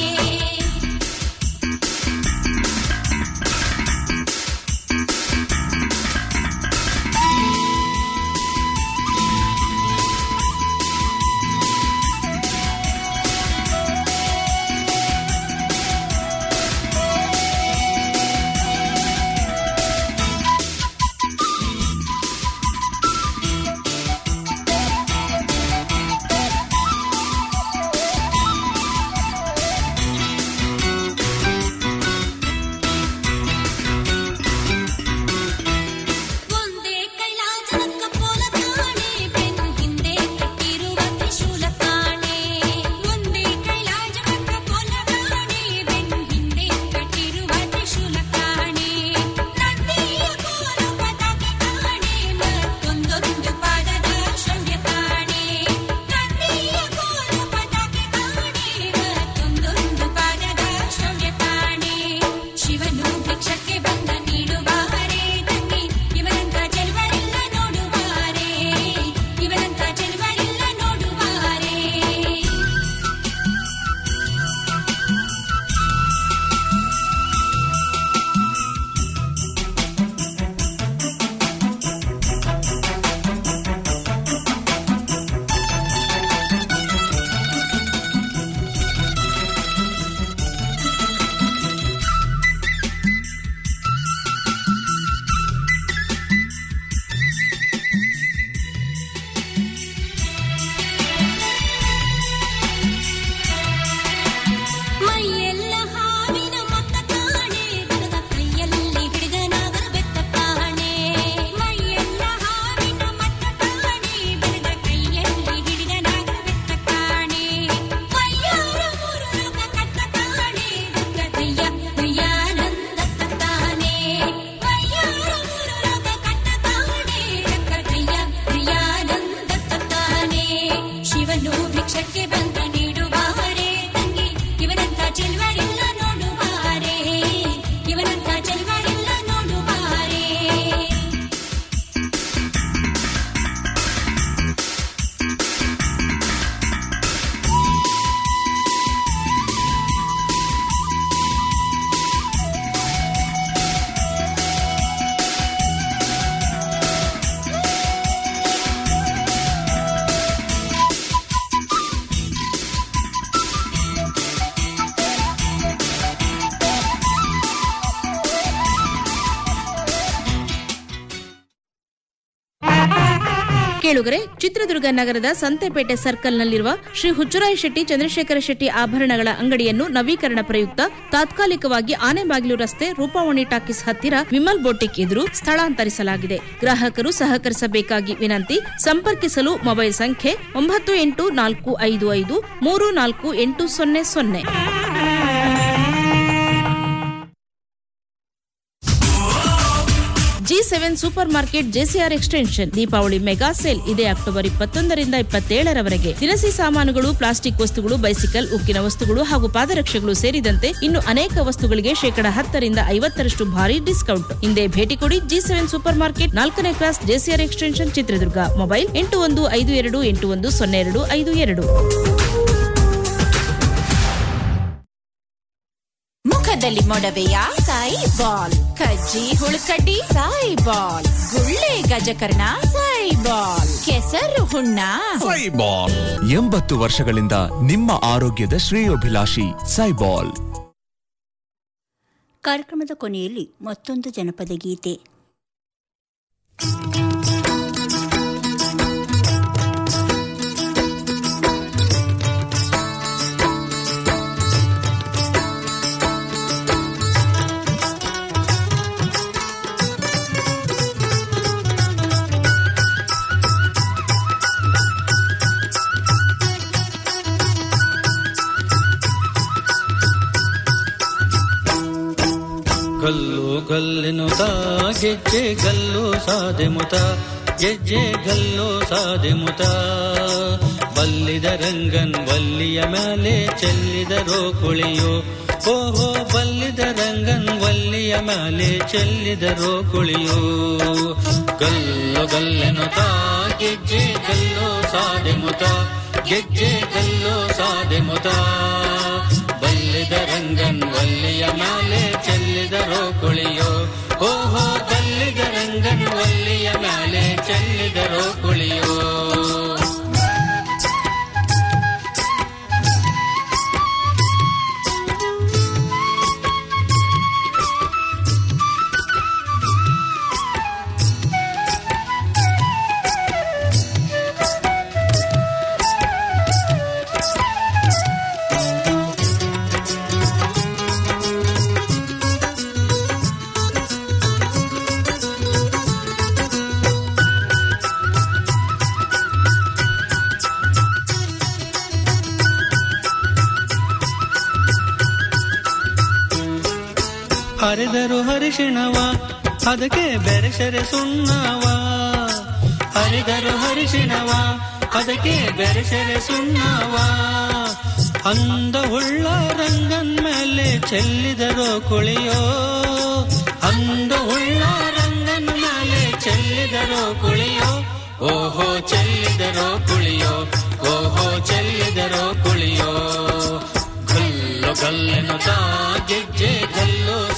ಕೇಳುಗರೆ ಚಿತ್ರದುರ್ಗ ನಗರದ ಸಂತೆಪೇಟೆ ಸರ್ಕಲ್ನಲ್ಲಿರುವ ಶ್ರೀ ಹುಚ್ಚುರಾಯ ಶೆಟ್ಟಿ ಚಂದ್ರಶೇಖರ ಶೆಟ್ಟಿ ಆಭರಣಗಳ ಅಂಗಡಿಯನ್ನು ನವೀಕರಣ ಪ್ರಯುಕ್ತ ತಾತ್ಕಾಲಿಕವಾಗಿ ಆನೆಬಾಗಿಲು ರಸ್ತೆ ರೂಪಾವಣಿ ಟಾಕೀಸ್ ಹತ್ತಿರ ವಿಮಲ್ ಬೋಟಿಕ್ ಎದುರು ಸ್ಥಳಾಂತರಿಸಲಾಗಿದೆ ಗ್ರಾಹಕರು ಸಹಕರಿಸಬೇಕಾಗಿ ವಿನಂತಿ ಸಂಪರ್ಕಿಸಲು ಮೊಬೈಲ್ ಸಂಖ್ಯೆ ಒಂಬತ್ತು ಎಂಟು ನಾಲ್ಕು ಐದು ಐದು ಮೂರು ನಾಲ್ಕು ಎಂಟು ಸೊನ್ನೆ ಸೊನ್ನೆ G seven super market JCR extension Deepavali mega sale ಇದೇ ಅಕ್ಟೋಬರ್ ಇಪ್ಪತ್ತೊಂದರಿಂದ ಇಪ್ಪತ್ತೇಳರವರೆಗೆ ದಿನಸಿ ಸಾಮಾನುಗಳು ಪ್ಲಾಸ್ಟಿಕ್ ವಸ್ತುಗಳು ಬೈಸಿಕಲ್ ಉಕ್ಕಿನ ವಸ್ತುಗಳು ಹಾಗೂ ಪಾದರಕ್ಷೆಗಳು ಸೇರಿದಂತೆ ಇನ್ನು ಅನೇಕ ವಸ್ತುಗಳಿಗೆ ಶೇಕಡ ಹತ್ತರಿಂದ ಐವತ್ತರಷ್ಟು ಭಾರಿ ಡಿಸ್ಕೌಂಟ್ ಹಿಂದೆ ಭೇಟಿ ಕೊಡಿ ಜಿ ಸೆವೆನ್ ಸೂಪರ್ ಮಾರ್ಕೆಟ್ ನಾಲ್ಕನೇ class JCR extension Chitradurga mobile ಎಂಟು ಒಂದು ಐದು ಎರಡು ಎಂಟು ಒಂದು ಸೊನ್ನೆ ಎರಡು ಐದು ಎರಡು ಮುಖದಲ್ಲಿ ಮೊಡವೆಯ ಸಾಯಿ ಬಾಲ್ ಕಜ್ಜಿ ಹುಳುಕಡ್ಡಿ ಸಾಯಿ ಬಾಲ್ ಗುಳ್ಳೆ ಗಜಕರ್ಣ ಸಾಯಿ ಬಾಲ್ ಕೆಸರು ಹುಣ್ಣ ಸೈಬಾಲ್ ಎಂಬತ್ತು ವರ್ಷಗಳಿಂದ ನಿಮ್ಮ ಆರೋಗ್ಯದ ಶ್ರೇಯೋಭಿಲಾಷಿ ಸೈಬಾಲ್ ಕಾರ್ಯಕ್ರಮದ ಕೊನೆಯಲ್ಲಿ ಮತ್ತೊಂದು ಜನಪದ ಗೀತೆ ಗಲ್ಲು ಗಲ್ಲಿನುತ ಗೆಜ್ಜೆ ಗಲ್ಲು ಸಾದೆ ಮುತ ಗೆಜ್ಜೆ ಗಲ್ಲು ಸಾದೆ ಮುತ ಬಲ್ಲಿದ ರಂಗನ್ ವಲ್ಲಿಯ ಮೇಲೆ ಚೆಲ್ಲಿದರೋ ಕುಳಿಯೋ ಓಹೋ ಬಲ್ಲಿದ ರಂಗನ್ ವಲ್ಲಿಯ ಮೇಲೆ ಚೆಲ್ಲಿದರೋ ಕುಳಿಯೋ ಗಲ್ಲು ಗಲ್ಲೆನುತ ಗೆಜ್ಜೆ ಗಲ್ಲು ಸಾದೆ ಮುತ ಗೆಜ್ಜೆ ಗಲ್ಲು ಸಾದೆ ಮುತ ಬಲ್ಲಿದ ರಂಗನ್ ವಲ್ಲಿಯ ಮೇಲೆ ಚೆಲ್ಲಿದರೋ ಕುಳಿಯೋ ಓಹೋ ಬಲ್ಲಿದ ರಂಗನ್ ವಲ್ಲಿಯ ಮೇಲೆ ಚೆಲ್ಲಿದರೋ ಕುಳಿಯೋ ಹರಿದರು ಹರಿಶಿಣವ ಅದಕ್ಕೆ ಬೆರೆಸರೆ ಸುಣ್ಣವ ಹರಿದರು ಹರಿಶಿಣವ ಅದಕ್ಕೆ ಬೆರೆಸರೆ ಸುಣ್ಣವ ಅಂದ ಉಳ್ಳ ರಂಗನ್ ಮೇಲೆ ಚೆಲ್ಲಿದರೋ ಕುಳಿಯೋ ಅಂದ ಉಳ್ಳ ರಂಗನ್ ಮೇಲೆ ಚೆಲ್ಲಿದರೋ ಕುಳಿಯೋ ಓಹೋ ಚೆಲ್ಲಿದರೋ ಕುಳಿಯೋ ಓಹೋ ಚೆಲ್ಲಿದರೋ ಕುಳಿಯೋ ಗಲ್ಲು ಗಲ್ಲೆನು ತಾಗೆ